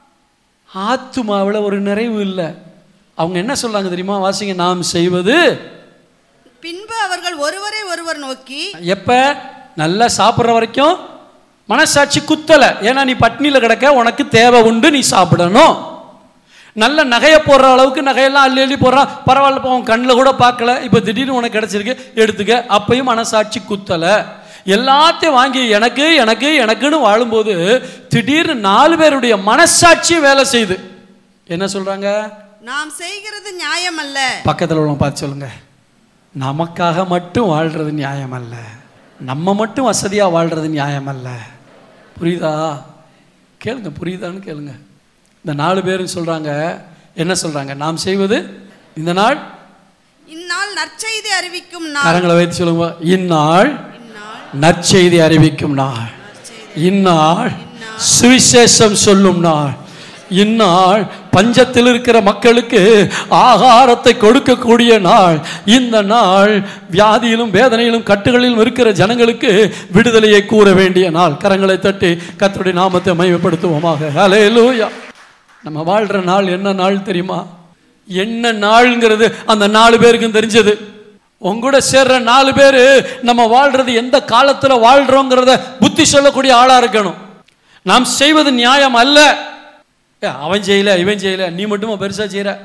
S2: ஆத்துமாவில் ஒரு நிறைவு இல்லை அவங்க என்ன சொல்றாங்க தெரியுமா வாசிங்க நாம் செய்வது
S3: பின்பு அவர்கள் ஒருவரை ஒருவர் நோக்கி
S2: எப்ப நல்லா சாப்பிட்ற வரைக்கும் மனசாட்சி குத்தலை ஏன்னா நீ பட்னியில் கிடக்க உனக்கு தேவை உண்டு நீ சாப்பிடணும் நல்ல நகையை போடுற அளவுக்கு நகையெல்லாம் அள்ளி அள்ளி போடுறான் பரவாயில்ல இப்போ உன் கண்ணில் கூட பார்க்கல இப்போ திடீர்னு உனக்கு கிடைச்சிருக்கு எடுத்துக்க அப்பயும் மனசாட்சி குத்தலை எல்லாத்தையும் வாங்கி எனக்கு எனக்கு எனக்குன்னு வாழும்போது திடீர்னு நாலு பேருடைய மனசாட்சி வேலை செய்யுது என்ன சொல்றாங்க
S3: நாம் செய்கிறது நியாயம் அல்ல
S2: பக்கத்தில் உள்ளவங்க பார்த்து சொல்லுங்க நமக்காக மட்டும் வாழ்றது நியாயம் அல்ல நம்ம மட்டும் வசதியாக வாழ்றது நியாயம் அல்ல புரியுதா கேளுங்க புரியுதான்னு கேளுங்க இந்த நாலு பேரும் சொல்றாங்க என்ன சொல்றாங்க நாம் செய்வது இந்த நாள்
S3: இந்நாள் நற்செய்தி அறிவிக்கும் நாள்
S2: கரங்களை வைத்து சொல்லுங்க இந்நாள்
S3: இந்நாள்
S2: நற்செய்தி அறிவிக்கும் நாள் இந்நாள் சுவிசேஷம் சொல்லும் நாள் இந்நாள் பஞ்சத்தில் இருக்கிற மக்களுக்கு ஆகாரத்தை கொடுக்கக்கூடிய நாள் இந்த நாள் வியாதியிலும் வேதனையிலும் கட்டுகளிலும் இருக்கிற ஜனங்களுக்கு விடுதலையை கூற வேண்டிய நாள் கரங்களை தட்டி கர்த்தருடைய நாமத்தை மையப்படுத்துவோமாக ஹalleluya நம்ம வாழ்ற நாள் என்ன நாள் தெரியுமா என்ன நாள்ங்கிறது அந்த நாலு பேருக்கும் தெரிஞ்சது உங்க கூட சேர்ற நாலு பேர் நம்ம வாழ்றது எந்த காலத்துல வாழ்றோங்கிறத புத்தி சொல்லக்கூடிய ஆளா இருக்கணும் நாம் செய்வது நியாயம் அல்ல ஏ, அவன் செய்யல இவன் செய்யல நீ மட்டுமா பெருசா செய்யற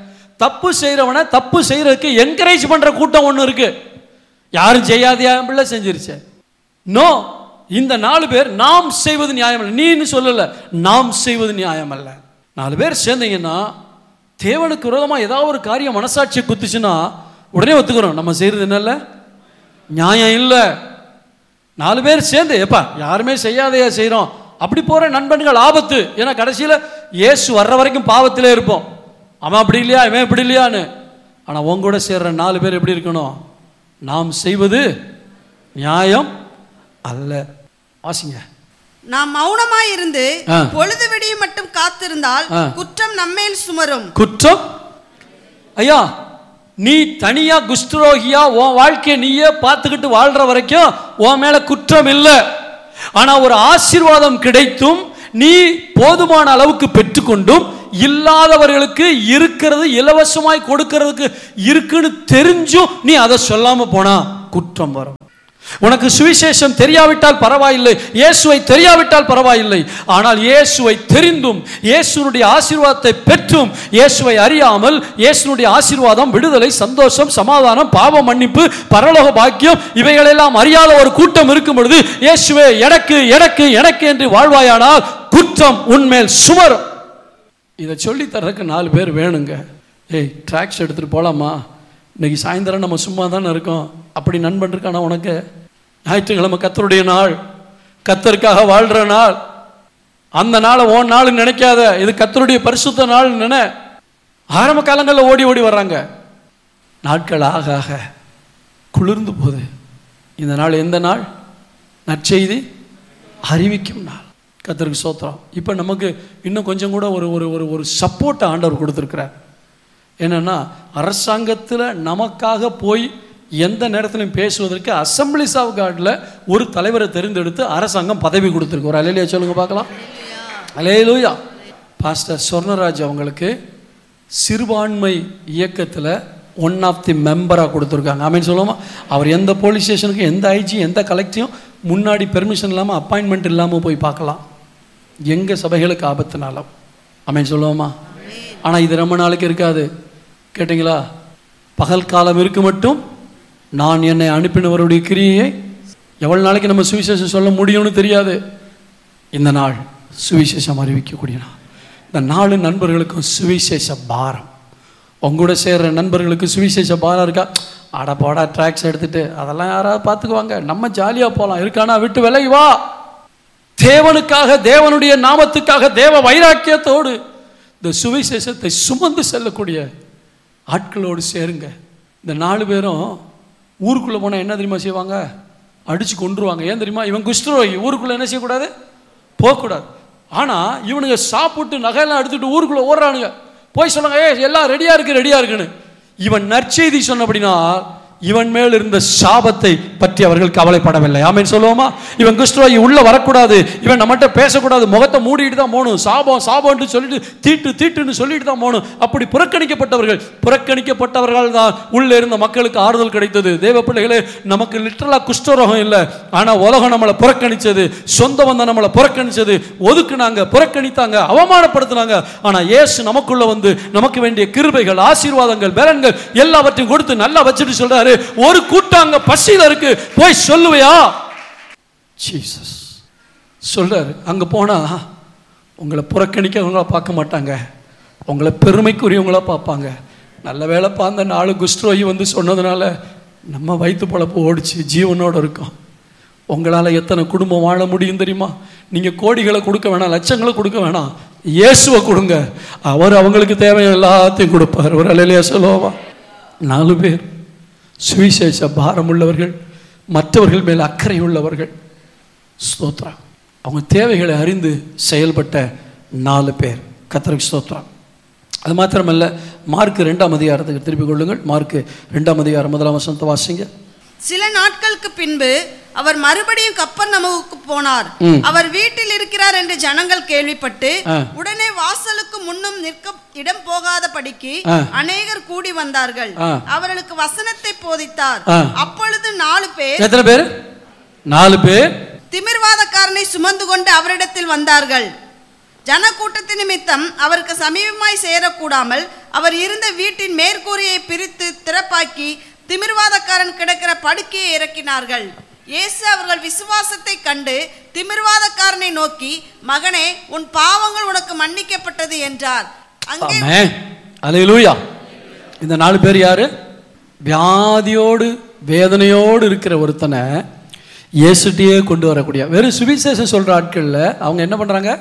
S2: தப்பு செய்கிறவனை தப்பு செய்யறதுக்கு என்கரேஜ் பண்ற கூட்டம் ஒன்று இருக்கு யாரும் செய்யாதையா பிள்ளை செஞ்சிருச்சு நோ இந்த நாலு பேர் நாம் செய்வது நியாயம் அல்ல நீன்னு சொல்லல நாம் செய்வது நியாயம் அல்ல நாலு பேர் சேர்ந்தீங்கன்னா தேவனுக்கு விரோதமாக ஏதாவது ஒரு காரியம் மனசாட்சியை குத்துச்சுன்னா உடனே ஒத்துக்கிறோம் நம்ம செய்யறது என்னல்ல நியாயம் இல்லை நாலு பேர் சேர்ந்து எப்பா யாருமே செய்யாதையா செய்கிறோம் அப்படி போகிற நண்பன்கள் ஆபத்து ஏன்னா கடைசியில் இயேசு வர்ற வரைக்கும் பாவத்திலே இருப்போம் அவன் அப்படி இல்லையா இவன் இப்படி இல்லையான்னு ஆனால் உங்க கூட சேர்ற நாலு பேர் எப்படி இருக்கணும் நாம் செய்வது நியாயம் அல்ல வாசிங்க
S3: நாம் மௌனமாய் இருந்து
S2: ஆ.
S3: பொழுது விடிய மட்டும் காத்திருந்தால்
S2: ஆ.
S3: குற்றம் நம்மேல் சுமரும்
S2: குற்றம் ஐயா நீ தனியா குஷ்டரோகியா உன் வாழ்க்கையை நீயே பார்த்துக்கிட்டு வாழ்ற வரைக்கும் உன் மேல குற்றம் இல்லை ஆனா ஒரு ஆசீர்வாதம் கிடைத்தும் நீ போதுமான அளவுக்கு பெற்றுக்கொண்டும் இல்லாதவர்களுக்கு இருக்கிறது இலவசமாய் கொடுக்கிறதுக்கு இருக்குன்னு தெரிஞ்சும் நீ அதை சொல்லாம போனா குற்றம் வரும் உனக்கு சுவிசேஷம் தெரியாவிட்டால் பரவாயில்லை இயேசுவை தெரியாவிட்டால் பரவாயில்லை ஆனால் இயேசுவை தெரிந்தும் இயேசுனுடைய ஆசீர்வாதத்தை பெற்றும் இயேசுவை அறியாமல் இயேசுனுடைய ஆசீர்வாதம் விடுதலை சந்தோஷம் சமாதானம் பாவ மன்னிப்பு பரலோக பாக்கியம் இவைகளெல்லாம் அறியாத ஒரு கூட்டம் இருக்கும் பொழுது இயேசுவே எனக்கு எனக்கு எனக்கு என்று வாழ்வாயானால் குற்றம் உன்மேல் சுமரும் இதை சொல்லி தர்றதுக்கு நாலு பேர் வேணுங்க ஏய் ட்ராக்ஸ் எடுத்துகிட்டு போகலாமா இன்னைக்கு சாயந்தரம் நம்ம சும்மா தானே இருக்கோம் அப்படி நண்பன் இருக்கானா உனக்கு ஞாயிற்றுக்கிழமை கத்தருடைய நாள் கத்தருக்காக வாழ்கிற நாள் அந்த நாளை ஓன் நாள் நினைக்காத இது கத்தருடைய பரிசுத்த நாள் நினை ஆரம்ப காலங்களில் ஓடி ஓடி வர்றாங்க நாட்கள் ஆக ஆக குளிர்ந்து போகுது இந்த நாள் எந்த நாள் நற்செய்தி அறிவிக்கும் நாள் கத்தருக்கு சோத்திரம் இப்போ நமக்கு இன்னும் கொஞ்சம் கூட ஒரு ஒரு ஒரு ஒரு சப்போர்ட் ஆண்டவர் கொடுத்துருக்கிறார் என்னன்னா அரசாங்கத்தில் நமக்காக போய் எந்த நேரத்திலும் பேசுவதற்கு அசம்பிளிஸ் ஆஃப் கார்டில் ஒரு தலைவரை தெரிந்தெடுத்து அரசாங்கம் பதவி கொடுத்துருக்கு ஒரு அலையிலையா சொல்லுங்க பார்க்கலாம் அலையிலூயா பாஸ்டர் சொர்ணராஜ் அவங்களுக்கு சிறுபான்மை இயக்கத்தில் ஒன் ஆஃப் தி மெம்பராக கொடுத்துருக்காங்க ஆமீன் சொல்லுவோமா அவர் எந்த போலீஸ் ஸ்டேஷனுக்கு எந்த ஐஜி எந்த கலெக்டரையும் முன்னாடி பெர்மிஷன் இல்லாமல் அப்பாயின்மெண்ட் இல்லாமல் போய் பார்க்கலாம் எங்கள் சபைகளுக்கு ஆபத்துனாலும் ஆமீன் சொல்லுவோமா ஆனால் இது ரொம்ப நாளைக்கு இருக்காது கேட்டிங்களா பகல் காலம் இருக்கு மட்டும் நான் என்னை அனுப்பினவருடைய கிரியையை எவ்வளவு நாளைக்கு நம்ம சுவிசேஷம் சொல்ல முடியும்னு தெரியாது இந்த நாள் சுவிசேஷம் அறிவிக்கக்கூடிய நாள் இந்த நாலு நண்பர்களுக்கும் சுவிசேஷ பாரம் உங்கூட சேர்ற நண்பர்களுக்கு சுவிசேஷ பாரம் இருக்கா அட போடா ட்ராக்ஸ் எடுத்துட்டு அதெல்லாம் யாராவது பார்த்துக்குவாங்க நம்ம ஜாலியாக போகலாம் இருக்கானா விட்டு விலகி வா தேவனுக்காக தேவனுடைய நாமத்துக்காக தேவ வைராக்கியத்தோடு இந்த சுவிசேஷத்தை சுமந்து செல்லக்கூடிய ஆட்களோடு சேருங்க இந்த நாலு பேரும் ஊருக்குள்ளே போனால் என்ன தெரியுமா செய்வாங்க அடித்து கொண்டுருவாங்க ஏன் தெரியுமா இவன் குஷ்டரோகி ஊருக்குள்ளே என்ன செய்யக்கூடாது போகக்கூடாது ஆனால் இவனுங்க சாப்பிட்டு நகையெல்லாம் எடுத்துட்டு ஊருக்குள்ளே ஓடுறானுங்க போய் சொல்லுங்க ஏ எல்லாம் ரெடியாக இருக்கு ரெடியாக இருக்குன்னு இவன் நற்செய்தி சொன்னபடினா இவன் மேல் இருந்த சாபத்தை பற்றி அவர்கள் கவலைப்படவில்லை ஆமேன் சொல்லுவோமா இவன் குஷ்டரோகி உள்ள வரக்கூடாது இவன் நம்மகிட்ட பேசக்கூடாது முகத்தை மூடிட்டு தான் போகணும் சாபம் சாபம்னு சொல்லிட்டு தீட்டு தீட்டுன்னு சொல்லிட்டு தான் போகணும் அப்படி புறக்கணிக்கப்பட்டவர்கள் புறக்கணிக்கப்பட்டவர்கள் தான் உள்ளே இருந்த மக்களுக்கு ஆறுதல் கிடைத்தது தேவ பிள்ளைகளே நமக்கு லிட்டரலாக குஷ்டரோகம் இல்லை ஆனால் உலகம் நம்மளை புறக்கணிச்சது சொந்த வந்த நம்மளை புறக்கணிச்சது ஒதுக்குனாங்க புறக்கணித்தாங்க அவமானப்படுத்தினாங்க ஆனால் இயேசு நமக்குள்ள வந்து நமக்கு வேண்டிய கிருபைகள் ஆசீர்வாதங்கள் பலன்கள் எல்லாவற்றையும் கொடுத்து நல்லா வச்சுட்டு சொல்றாரு ஒரு கூட்டம் அங்க பசியில இருக்கு போய் சொல்லுவையா ஜீசஸ் சொல்றாரு அங்க போனா உங்களை புறக்கணிக்கவங்களா பார்க்க மாட்டாங்க உங்களை பெருமைக்குரியவங்களா பார்ப்பாங்க நல்ல வேலைப்பா அந்த நாலு குஷ்டரோகி வந்து சொன்னதுனால நம்ம வயிற்று பழப்பு ஓடிச்சு ஜீவனோட இருக்கோம் உங்களால் எத்தனை குடும்பம் வாழ முடியும் தெரியுமா நீங்கள் கோடிகளை கொடுக்க வேணாம் லட்சங்களை கொடுக்க வேணாம் இயேசுவை கொடுங்க அவர் அவங்களுக்கு தேவையான எல்லாத்தையும் கொடுப்பார் ஒரு அலையிலேயே சொல்லுவா நாலு பேர் சுவிசேஷ பாரம் உள்ளவர்கள் மற்றவர்கள் மேல் அக்கறை உள்ளவர்கள் ஸ்தோத்ரா அவங்க தேவைகளை அறிந்து செயல்பட்ட நாலு பேர் கத்தருக்கு ஸ்தோத்ரா அது மாத்திரமல்ல மார்க் ரெண்டாம் அதிகாரத்துக்கு திருப்பிக் கொள்ளுங்கள் மார்க் ரெண்டாம் அதிகாரம் முதலாம் வசனத்தை வாசிங்க
S3: சில நாட்களுக்கு பின்பு அவர் மறுபடியும் கப்பர் நமவுக்கு போனார்
S2: ம்.
S3: அவர் வீட்டில் இருக்கிறார் என்று ஜனங்கள் கேள்விப்பட்டு
S2: ஆ.
S3: உடனே வாசலுக்கு முன்னும் நிற்க இடம் போகாத படிக்கு
S2: ஆ.
S3: அநேகர் கூடி வந்தார்கள்
S2: ஆ.
S3: அவர்களுக்கு வசனத்தை போதித்தார்
S2: ஆ.
S3: அப்பொழுது நாலு பேர்
S2: எத்தனை பேர் நாலு பேர்
S3: திமிர்வாதக்காரனை சுமந்து கொண்டு அவரிடத்தில் வந்தார்கள் ஜனக்கூட்டத்தின் நிமித்தம் அவருக்கு சமீபமாய் சேரக்கூடாமல் அவர் இருந்த வீட்டின் மேற்கூரையை பிரித்து திறப்பாக்கி திமிர்வாதக்காரன் கிடக்கிற படுக்கையை இறக்கினார்கள் இயேசு அவர்கள் விசுவாசத்தை கண்டு திமிர்வாதக்காரனை நோக்கி மகனே உன் பாவங்கள் உனக்கு மன்னிக்கப்பட்டது என்றார் அங்கே
S2: ஆமென் அல்லேலூயா இந்த நாலு பேர் யாரு வியாதியோடு வேதனையோடு இருக்கிற ஒருத்தனை இயேசுட்டியே கொண்டு வரக்கூடிய வெறும் சுவிசேஷம் சொல்ற ஆட்கள்ல அவங்க என்ன பண்றாங்க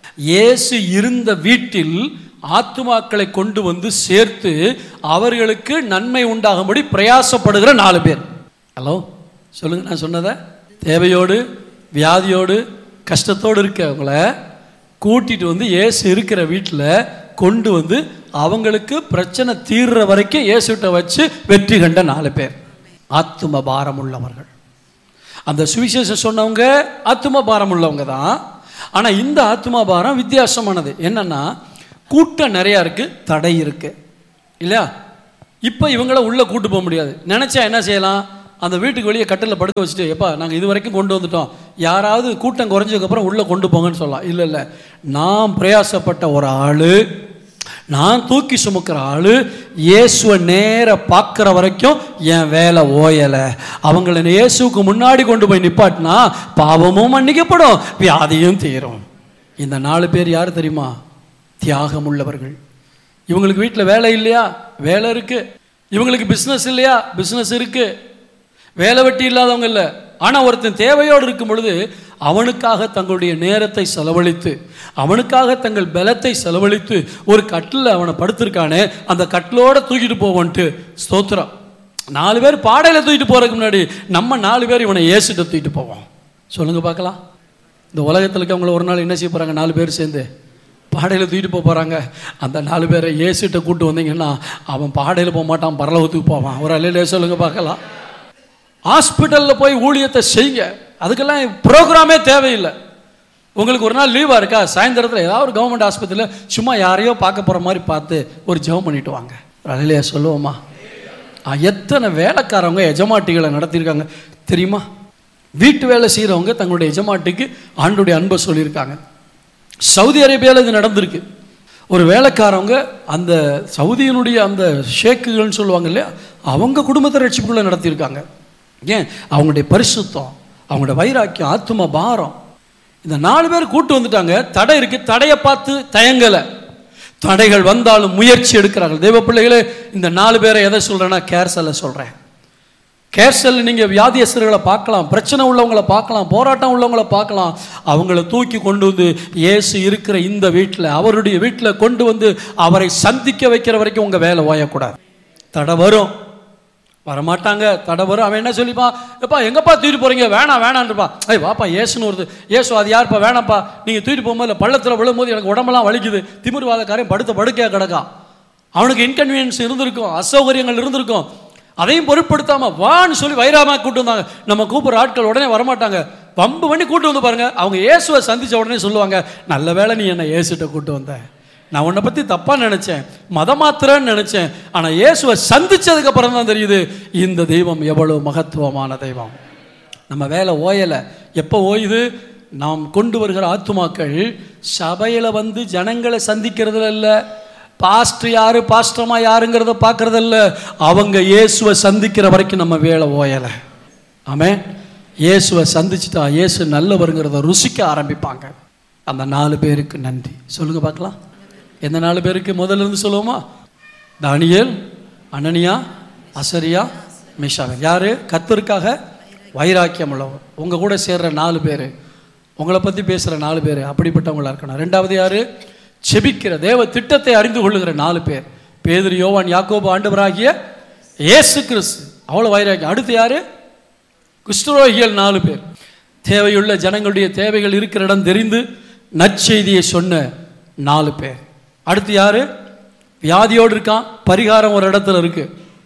S2: இயேசு இருந்த வீட்டில் ஆத்துமாக்களை கொண்டு வந்து சேர்த்து அவர்களுக்கு நன்மை உண்டாகும்படி பிரயாசப்படுகிற நாலு பேர் ஹலோ சொல்லுங்க நான் சொன்னதை தேவையோடு வியாதியோடு கஷ்டத்தோடு இருக்கவங்கள கூட்டிட்டு வந்து இயேசு இருக்கிற வீட்டில் கொண்டு வந்து அவங்களுக்கு பிரச்சனை தீர்ற வரைக்கும் இயேசுகிட்ட வச்சு வெற்றி கண்ட நாலு பேர் ஆத்தும பாரம் உள்ளவர்கள் அந்த சுவிசேஷம் சொன்னவங்க ஆத்தும பாரம் உள்ளவங்க தான் ஆனால் இந்த ஆத்தும பாரம் வித்தியாசமானது என்னன்னா கூட்டம் நிறையா இருக்கு தடை இருக்கு இல்லையா இப்போ இவங்கள உள்ள கூட்டு போக முடியாது நினைச்சா என்ன செய்யலாம் அந்த வீட்டுக்கு வெளியே கட்டில் படுக்க வச்சுட்டு எப்பா நாங்கள் இது வரைக்கும் கொண்டு வந்துட்டோம் யாராவது கூட்டம் குறைஞ்சதுக்கப்புறம் உள்ளே கொண்டு போங்கன்னு சொல்லலாம் இல்லை இல்லை நான் பிரயாசப்பட்ட ஒரு ஆள் நான் தூக்கி சுமக்கிற ஆளு இயேசுவை நேர பார்க்குற வரைக்கும் என் வேலை ஓயலை அவங்கள இயேசுவுக்கு முன்னாடி கொண்டு போய் நிப்பாட்டினா பாவமும் மன்னிக்கப்படும் வியாதியும் தீரும் இந்த நாலு பேர் யார் தெரியுமா தியாகம் உள்ளவர்கள் இவங்களுக்கு வீட்டில் வேலை இல்லையா வேலை இருக்கு இவங்களுக்கு பிஸ்னஸ் இல்லையா பிஸ்னஸ் இருக்கு வேலை வெட்டி இல்லாதவங்க இல்லை ஆனால் ஒருத்தன் தேவையோடு இருக்கும் பொழுது அவனுக்காக தங்களுடைய நேரத்தை செலவழித்து அவனுக்காக தங்கள் பலத்தை செலவழித்து ஒரு கட்டில் அவனை படுத்திருக்கானே அந்த கட்டிலோட தூக்கிட்டு போவோன்ட்டு ஸ்தோத்திரம் நாலு பேர் பாடையில் தூக்கிட்டு போகிறதுக்கு முன்னாடி நம்ம நாலு பேர் இவனை ஏசிட்ட தூக்கிட்டு போவோம் சொல்லுங்க பார்க்கலாம் இந்த உலகத்தில் இருக்கவங்கள ஒரு நாள் என்ன செய்ய போகிறாங்க நாலு பேர் சேர்ந்து பாடையில் தூக்கிட்டு போக போகிறாங்க அந்த நாலு பேரை ஏசிட்ட கூட்டு வந்தீங்கன்னா அவன் பாடையில் போக மாட்டான் பரலோகத்துக்கு போவான் ஒரு அலையிலே சொல்லுங்க பார்க்கலாம் ஹாஸ்பிட்டலில் போய் ஊழியத்தை செய்யுங்க அதுக்கெல்லாம் ப்ரோக்ராமே தேவையில்லை உங்களுக்கு ஒரு நாள் லீவாக இருக்கா சாயந்தரத்தில் ஏதாவது ஒரு கவர்மெண்ட் ஆஸ்பத்திரியில் சும்மா யாரையோ பார்க்க போகிற மாதிரி பார்த்து ஒரு ஜெபம் பண்ணிட்டு வாங்க ஒரு அலையிலையா சொல்லுவோமா ஆ, எத்தனை வேலைக்காரவங்க எஜமாட்டிகளை நடத்தியிருக்காங்க தெரியுமா வீட்டு வேலை செய்கிறவங்க தங்களுடைய எஜமாட்டிக்கு ஆண்டுடைய அன்பை சொல்லியிருக்காங்க சவுதி அரேபியாவில் இது நடந்திருக்கு ஒரு வேலைக்காரவங்க அந்த சவுதியினுடைய அந்த ஷேக்குகள்னு சொல்லுவாங்க இல்லையா அவங்க குடும்பத்தை ரட்சிப்புக்குள்ளே நடத்தியிருக்காங்க ஏன் அவங்களுடைய பரிசுத்தம் அவங்களுடைய வைராக்கியம் ஆத்தும பாரம் இந்த நாலு பேர் கூட்டு வந்துட்டாங்க தடை இருக்கு தடையை பார்த்து தயங்கலை தடைகள் வந்தாலும் முயற்சி எடுக்கிறார்கள் தெய்வ பிள்ளைகளே இந்த நாலு பேரை எதை சொல்கிறேன்னா கேர்சலை சொல்கிறேன் கேர்சல் நீங்கள் வியாதியஸ்தர்களை பார்க்கலாம் பிரச்சனை உள்ளவங்கள பார்க்கலாம் போராட்டம் உள்ளவங்கள பார்க்கலாம் அவங்கள தூக்கி கொண்டு வந்து இயேசு இருக்கிற இந்த வீட்டில் அவருடைய வீட்டில் கொண்டு வந்து அவரை சந்திக்க வைக்கிற வரைக்கும் உங்கள் வேலை ஓயக்கூடாது தடை வரும் வரமாட்டாங்க தடை வரும் அவன் என்ன சொல்லிப்பான் எப்பா எங்கப்பா தூக்கிட்டு போறீங்க வேணாம் வேணான்றப்பா ஐய் வாப்பா ஏசுன்னு வருது ஏசு அது யாருப்பா வேணாம்ப்பா நீங்கள் தூக்கிட்டு போகும்போது பள்ளத்தில் விழும்போது எனக்கு உடம்பெல்லாம் வலிக்குது திமிர்வாதக்காரன் படுத்த படுக்கையாக கிடக்கான் அவனுக்கு இன்கன்வீனியன்ஸ் இருந்திருக்கும் அசௌகரியங்கள் இருந்திருக்கும் அதையும் பொருட்படுத்தாம வான்னு சொல்லி வைராமா கூட்டு வந்தாங்க நம்ம கூப்பிட்ற ஆட்கள் உடனே வரமாட்டாங்க வம்பு பண்ணி கூட்டு வந்து பாருங்க அவங்க இயேசுவை சந்திச்ச உடனே சொல்லுவாங்க நல்ல வேளை நீ என்னை இயேசுட்ட கூட்டு வந்த நான் உன்னை பற்றி தப்பாக நினச்சேன் மதமாத்திரன்னு நினச்சேன் ஆனால் இயேசுவை சந்திச்சதுக்கு அப்புறம் தான் தெரியுது இந்த தெய்வம் எவ்வளவு மகத்துவமான தெய்வம் நம்ம வேலை ஓயலை எப்போ ஓயுது நாம் கொண்டு வருகிற ஆத்துமாக்கள் சபையில் வந்து ஜனங்களை சந்திக்கிறதுல இல்லை பாஸ்டர் யாரு பாஸ்டமா யாருங்கிறத பார்க்கறதில்ல அவங்க இயேசுவை சந்திக்கிற வரைக்கும் நம்ம வேலை ஓயலை ஆமே இயேசுவை சந்திச்சுட்டா இயேசு நல்லவருங்கிறத ருசிக்க ஆரம்பிப்பாங்க அந்த நாலு பேருக்கு நன்றி சொல்லுங்க பார்க்கலாம் எந்த நாலு பேருக்கு முதல்ல இருந்து சொல்லுவோமா தானியேல் அனனியா அசரியா மிஷாவேல் யாரு கத்தருக்காக வைராக்கியம் உள்ளவர் உங்க கூட சேர்ற நாலு பேர் உங்களை பற்றி பேசுகிற நாலு பேர் அப்படிப்பட்டவங்களா இருக்கணும் ரெண்டாவது யாரு செபிக்கிற தேவ திட்டத்தை அறிந்து கொள்ளுகிற நாலு பேர் பேதுரு யோவான் யாக்கோபு ஆண்டவராகிய இயேசு கிறிஸ்து அவ்வளோ வைராக்கியம் அடுத்து யாரு குஷ்டரோகிகள் நாலு பேர் தேவையுள்ள ஜனங்களுடைய தேவைகள் இருக்கிற இடம் தெரிந்து நற்செய்தியை சொன்ன நாலு பேர் அடுத்து யாரு வியாதியோடு இருக்கான் பரிகாரம் ஒரு இடத்துல இருக்கு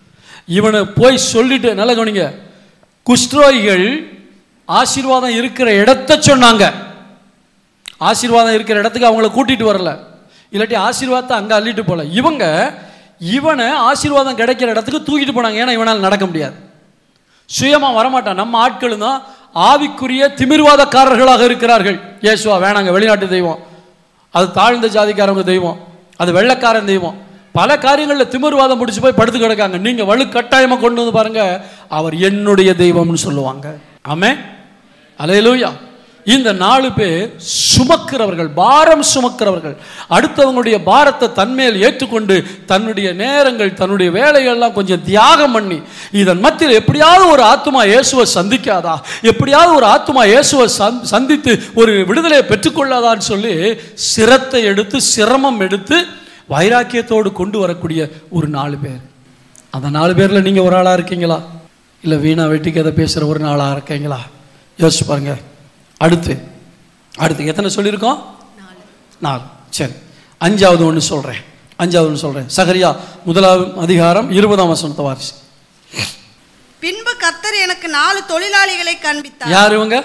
S2: இவனை போய் சொல்லிட்டு நல்ல கவனிங்க குஷ்டரோகிகள் ஆசீர்வாதம் இருக்கிற இடத்த சொன்னாங்க ஆசீர்வாதம் இருக்கிற இடத்துக்கு அவங்கள கூட்டிட்டு வரல இல்லாட்டி ஆசீர்வாதத்தை அங்கே அள்ளிட்டு போல இவங்க இவனை ஆசீர்வாதம் கிடைக்கிற இடத்துக்கு தூக்கிட்டு போனாங்க ஏன்னா இவனால் நடக்க முடியாது சுயமா வரமாட்டான் நம்ம ஆட்களும் தான் ஆவிக்குரிய திமிர்வாதக்காரர்களாக இருக்கிறார்கள் இயேசுவா வேணாங்க வெளிநாட்டு தெய்வம் அது தாழ்ந்த ஜாதிக்காரவங்க தெய்வம் அது வெள்ளைக்காரன் தெய்வம் பல காரியங்களில் திமிர்வாதம் முடிச்சு போய் படுத்து கிடக்காங்க நீங்க வலு கட்டாயமா கொண்டு வந்து பாருங்க அவர் என்னுடைய தெய்வம்னு சொல்லுவாங்க ஆமே அலையலூயா இந்த நாலு பேர் சுமக்கிறவர்கள் பாரம் சுமக்கிறவர்கள் அடுத்தவங்களுடைய பாரத்தை தன்மேல் ஏற்றுக்கொண்டு தன்னுடைய நேரங்கள் தன்னுடைய வேலைகள்லாம் கொஞ்சம் தியாகம் பண்ணி இதன் மத்தியில் எப்படியாவது ஒரு ஆத்மா இயேசுவை சந்திக்காதா எப்படியாவது ஒரு ஆத்மா இயேசுவை சந்- சந்தித்து ஒரு விடுதலையை பெற்றுக்கொள்ளாதான்னு சொல்லி சிரத்தை எடுத்து சிரமம் எடுத்து வைராக்கியத்தோடு கொண்டு வரக்கூடிய ஒரு நாலு பேர் அந்த நாலு பேரில் நீங்கள் ஒரு ஆளாக இருக்கீங்களா இல்லை வீணா வெட்டி கதை பேசுகிற ஒரு நாளாக இருக்கீங்களா யோசிச்சு பாருங்க அடுத்து அடுத்து எத்தனை சொல்லியிருக்கோம் நாலு சரி அஞ்சாவது ஒன்று சொல்கிறேன் அஞ்சாவது ஒன்று சொல்கிறேன் சகரியா முதலாவது அதிகாரம் இருபதாம் வசனத்தை வாரிசு
S3: பின்பு கர்த்தர் எனக்கு நாலு தொழிலாளிகளை காண்பித்தார்
S2: யார் இவங்க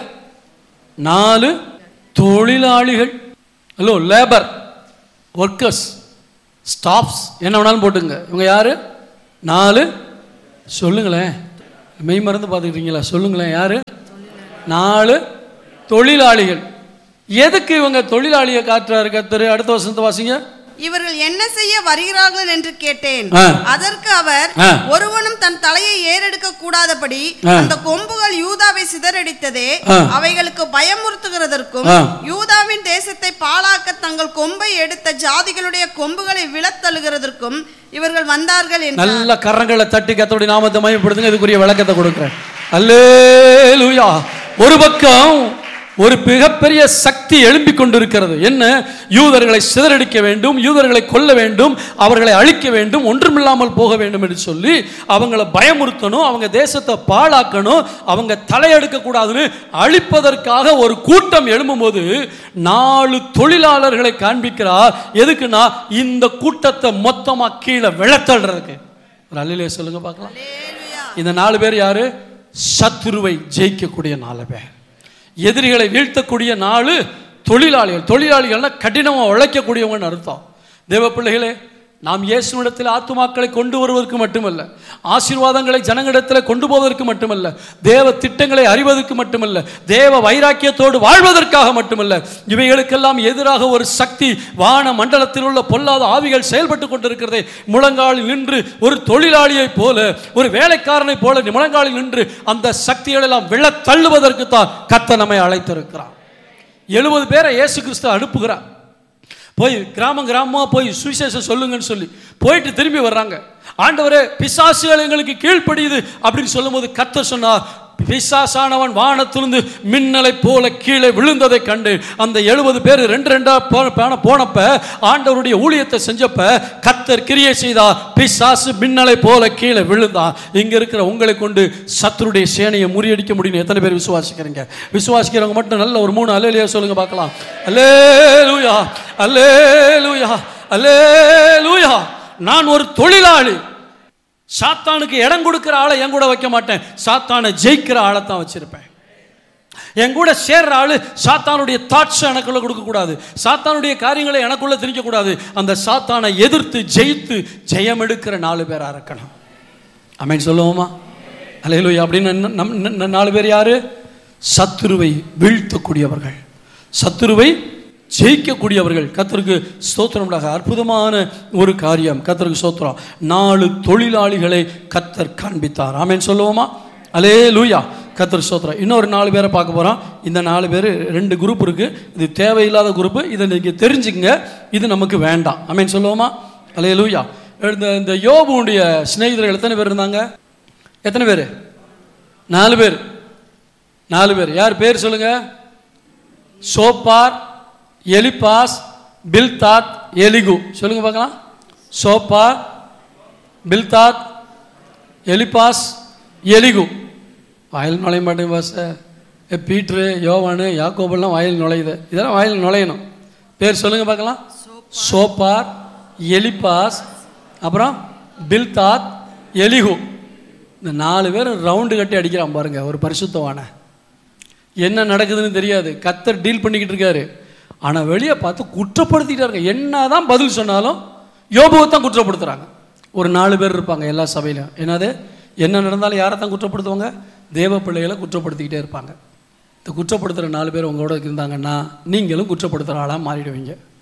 S2: நாலு தொழிலாளிகள் ஹலோ லேபர் ஒர்க்கர்ஸ் ஸ்டாஃப்ஸ் என்ன வேணாலும் போட்டுங்க இவங்க யாரு நாலு சொல்லுங்களேன் மெய் மறந்து பார்த்துக்கிட்டீங்களா சொல்லுங்களேன் யாரு நாலு தொழிலாளிகள் எதுக்கு இவங்க தொழிலாளியை காட்டுறாரு கர்த்தர் அடுத்த வருஷத்தை வாசிங்க
S3: இவர்கள் என்ன செய்ய வருகிறார்கள் என்று கேட்டேன்
S2: ஆ.
S3: அதற்கு அவர்
S2: ஆ.
S3: ஒருவனும் தன் தலையை ஏறெடுக்க கூடாதபடி
S2: ஆ.
S3: அந்த கொம்புகள் யூதாவை சிதறடித்ததே
S2: ஆ.
S3: அவைகளுக்கு பயமுறுத்துகிறதற்கும்
S2: ஆ.
S3: யூதாவின் தேசத்தை பாழாக்க தங்கள் கொம்பை எடுத்த ஜாதிகளுடைய கொம்புகளை விழத்தழுகிறதற்கும் இவர்கள் வந்தார்கள் என்றார்
S2: நல்ல கரங்களை தட்டி கத்தோடைய நாமத்தை மையப்படுத்துங்க இதுக்குரிய விளக்கத்தை கொடுக்குறேன் அல்லேலூயா ஒரு பக்கம் ஒரு மிகப்பெரிய சக்தி எழும்பிக் கொண்டிருக்கிறது என்ன யூதர்களை சிதறடிக்க வேண்டும் யூதர்களை கொல்ல வேண்டும் அவர்களை அழிக்க வேண்டும் ஒன்றுமில்லாமல் போக வேண்டும் என்று சொல்லி அவங்கள பயமுறுத்தணும் அவங்க தேசத்தை பாழாக்கணும் அவங்க தலையெடுக்க கூடாதுன்னு அழிப்பதற்காக ஒரு கூட்டம் எழும்பும்போது நாலு தொழிலாளர்களை காண்பிக்கிறார் எதுக்குன்னா இந்த கூட்டத்தை மொத்தமா கீழே விழத்தள்ளுறதுக்கு ஒரு அல்லிலே சொல்லுங்க பார்க்கலாம் இந்த நாலு பேர் யாரு சத்துருவை ஜெயிக்கக்கூடிய நாலு பேர் எதிரிகளை வீழ்த்தக்கூடிய நாலு தொழிலாளிகள் தொழிலாளிகள்னா கடினமாக உழைக்கக்கூடியவங்கன்னு அர்த்தம் தேவ பிள்ளைகளே நாம் இயேசுவிடத்தில் ஆத்துமாக்களை கொண்டு வருவதற்கு மட்டுமல்ல ஆசீர்வாதங்களை ஜனங்களிடத்தில் கொண்டு போவதற்கு மட்டுமல்ல தேவ திட்டங்களை அறிவதற்கு மட்டுமல்ல தேவ வைராக்கியத்தோடு வாழ்வதற்காக மட்டுமல்ல இவைகளுக்கெல்லாம் எதிராக ஒரு சக்தி வான மண்டலத்தில் உள்ள பொல்லாத ஆவிகள் செயல்பட்டு கொண்டிருக்கிறதே முழங்காலில் நின்று ஒரு தொழிலாளியைப் போல ஒரு வேலைக்காரனைப் போல முழங்காலில் நின்று அந்த சக்திகளை எல்லாம் விழத் தள்ளுவதற்கு தான் கத்த நம்மை அழைத்திருக்கிறார் எழுபது பேரை இயேசு கிறிஸ்து அனுப்புகிறார் போய் கிராமம் கிராமமாக போய் சுவிசேஷம் சொல்லுங்கன்னு சொல்லி போயிட்டு திரும்பி வர்றாங்க ஆண்டவரே பிசாசுகள் எங்களுக்கு கீழ்ப்படியுது அப்படின்னு சொல்லும்போது கர்த்தர் சொன்னார் பிசாசானவன் வானத்திலிருந்து மின்னலை போல கீழே விழுந்ததை கண்டு அந்த எழுபது பேர் ரெண்டு ரெண்டா போ- போன- போனப்ப ஆண்டவருடைய ஊழியத்தை செஞ்சப்ப கத்தர் கிரியை செய்தார் பிசாசு மின்னலை போல கீழே விழுந்தான் இங்க இருக்கிற உங்களை கொண்டு சத்துருடைய சேனையை முறியடிக்க முடியும் எத்தனை பேர் விசுவாசிக்கிறீங்க விசுவாசிக்கிறவங்க மட்டும் நல்ல ஒரு மூணு அலையிலேயே சொல்லுங்க பார்க்கலாம் அல்லேலூயா அல்லேலூயா அல்லேலூயா நான் ஒரு தொழிலாளி சாத்தானுக்கு இடம் கொடுக்கிற ஆளை என் கூட வைக்க மாட்டேன் சாத்தானை ஜெயிக்கிற ஆளை தான் வச்சிருப்பேன் என் கூட சேர்ற ஆளு சாத்தானுடைய தாட்ஸ் எனக்குள்ள கொடுக்கக்கூடாது சாத்தானுடைய காரியங்களை எனக்குள்ள திணிக்கக்கூடாது அந்த சாத்தானை எதிர்த்து ஜெயித்து ஜெயம் எடுக்கிற நாலு பேரா இருக்கணும் அமேன் சொல்லுவோமா அலையலூயா அப்படின்னு நம் நம் நம் நாலு பேர் யாரு சத்துருவை வீழ்த்தக்கூடியவர்கள் சத்துருவை ஜெயிக்கக்கூடியவர்கள் கத்தருக்கு ஸ்தோத்திரம்டாக அற்புதமான ஒரு காரியம் கத்தருக்கு ஸ்தோத்திரம் நாலு தொழிலாளிகளை கத்தர் காண்பித்தார் ஆமேன் சொல்லுவோமா அலே லூயா கத்தர் ஸ்தோத்திரம் இன்னொரு நாலு பேரை பார்க்க போகிறோம் இந்த நாலு பேர் ரெண்டு குரூப் இருக்குது இது தேவையில்லாத குரூப்பு இதை நீங்கள் தெரிஞ்சுக்கங்க இது நமக்கு வேண்டாம் ஆமேன் சொல்லுவோமா அலே லூயா இந்த இந்த யோபுடைய சிநேகிதர்கள் எத்தனை பேர் இருந்தாங்க எத்தனை பேர் நாலு பேர் நாலு பேர் யார் பேர் சொல்லுங்க சோப்பார் எலிபாஸ் பில்தாத் எலிகு சொல்லுங்க பார்க்கலாம் சோப்பார் பில்தாத் எலிபாஸ் எலிகு வாயில் நுழைய மாட்டேன் பாச ஏ பீட்ரு யோவானு யாக்கோபெல்லாம் வாயில் நுழையுது இதெல்லாம் வாயில் நுழையணும் பேர் சொல்லுங்க பார்க்கலாம் சோப்பார் எலிபாஸ் அப்புறம் பில்தாத் எலிகு இந்த நாலு பேர் ரவுண்டு கட்டி அடிக்கிறான் பாருங்க ஒரு பரிசுத்தவான என்ன நடக்குதுன்னு தெரியாது கத்தர் டீல் பண்ணிக்கிட்டு இருக்காரு ஆனால் வெளியே பார்த்து குற்றப்படுத்திக்கிட்டாருங்க என்னதான் பதில் சொன்னாலும் யோபுவை தான் குற்றப்படுத்துறாங்க ஒரு நாலு பேர் இருப்பாங்க எல்லா சபையிலும் என்னது என்ன நடந்தாலும் யாரை தான் குற்றப்படுத்துவாங்க தேவ பிள்ளைகளை குற்றப்படுத்திக்கிட்டே இருப்பாங்க இந்த குற்றப்படுத்துகிற நாலு பேர் உங்களோட இருந்தாங்கன்னா நீங்களும் குற்றப்படுத்துகிற ஆளாக மாறிடுவீங்க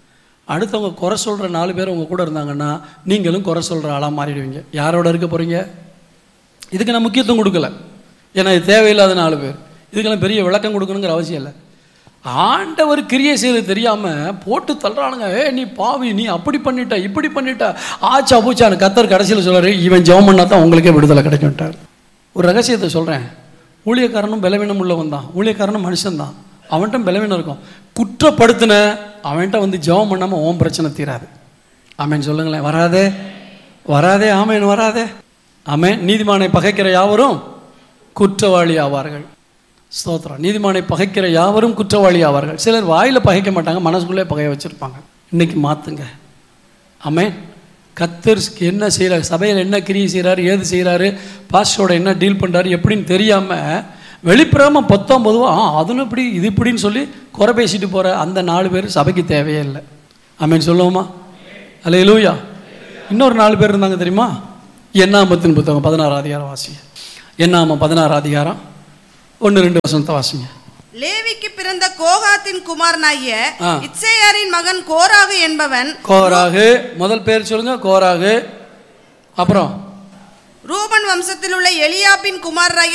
S2: அடுத்தவங்க குறை சொல்கிற நாலு பேர் உங்கள் கூட இருந்தாங்கன்னா நீங்களும் குறை சொல்கிற ஆளாக மாறிடுவீங்க யாரோட இருக்க போகிறீங்க இதுக்கு நான் முக்கியத்துவம் கொடுக்கல ஏன்னா இது தேவையில்லாத நாலு பேர் இதுக்கெல்லாம் பெரிய விளக்கம் கொடுக்கணுங்கிற அவசியம் இல்லை ஆண்டவர் கிரியை செய்யறது தெரியாமல் போட்டு தள்ளுறானுங்க ஏ நீ பாவி நீ அப்படி பண்ணிட்ட இப்படி பண்ணிட்ட ஆச்சா பூச்சான்னு கத்தர் கடைசியில் சொல்றாரு இவன் ஜெபம் பண்ணா தான் உங்களுக்கே விடுதலை கிடைக்கும்ட்டார் ஒரு ரகசியத்தை சொல்கிறேன் ஊழியக்காரனும் பலவீனம் உள்ளவன் தான் ஊழியக்காரனும் மனுஷன்தான் அவன்கிட்ட பலவீனம் இருக்கும் குற்றப்படுத்தின அவன்கிட்ட வந்து ஜெபம் பண்ணாமல் உன் பிரச்சனை தீராது ஆமேன் சொல்லுங்களேன் வராதே வராதே ஆமேன் வராதே ஆமேன் நீதிமானை பகைக்கிற யாவரும் குற்றவாளி ஆவார்கள் ஸ்தோத்திரம் நீதிமானை பகைக்கிற யாவரும் குற்றவாளி ஆவார்கள் சிலர் வாயில் பகைக்க மாட்டாங்க மனசுக்குள்ளே பகைய வச்சுருப்பாங்க இன்னைக்கு மாற்றுங்க ஆமேன் கத்தர் என்ன செய்கிறார் சபையில் என்ன கிரியை செய்கிறாரு ஏது செய்கிறாரு பாஸ்டரோட என்ன டீல் பண்ணுறாரு எப்படின்னு தெரியாமல் வெளிப்புறமாக பொத்தாம் பொதுவாக ஆ அதுன்னு இப்படி இது இப்படின்னு சொல்லி குறை பேசிட்டு போகிற அந்த நாலு பேர் சபைக்கு தேவையே இல்லை ஆமேன் சொல்லுவோமா அல்ல லூயா இன்னொரு நாலு பேர் இருந்தாங்க தெரியுமா என்னாமத்தின் புத்தகம் பதினாறு அதிகாரம் வாசிங்க என்னாம பதினாறு அதிகாரம் ஒன்று ரெண்டு வருஷத்தை வாசிங்க
S3: லேவிக்கு பிறந்த கோகாத்தின் குமாரனாகிய
S2: ஆ.
S3: இத்சேயாரின் மகன் கோராகு என்பவன்
S2: கோராகு முதல் பேர் சொல்லுங்க கோராகு அப்புறம்
S3: ரூபன் வம்சத்தில் உள்ள எலியாபின் குமாரராகிய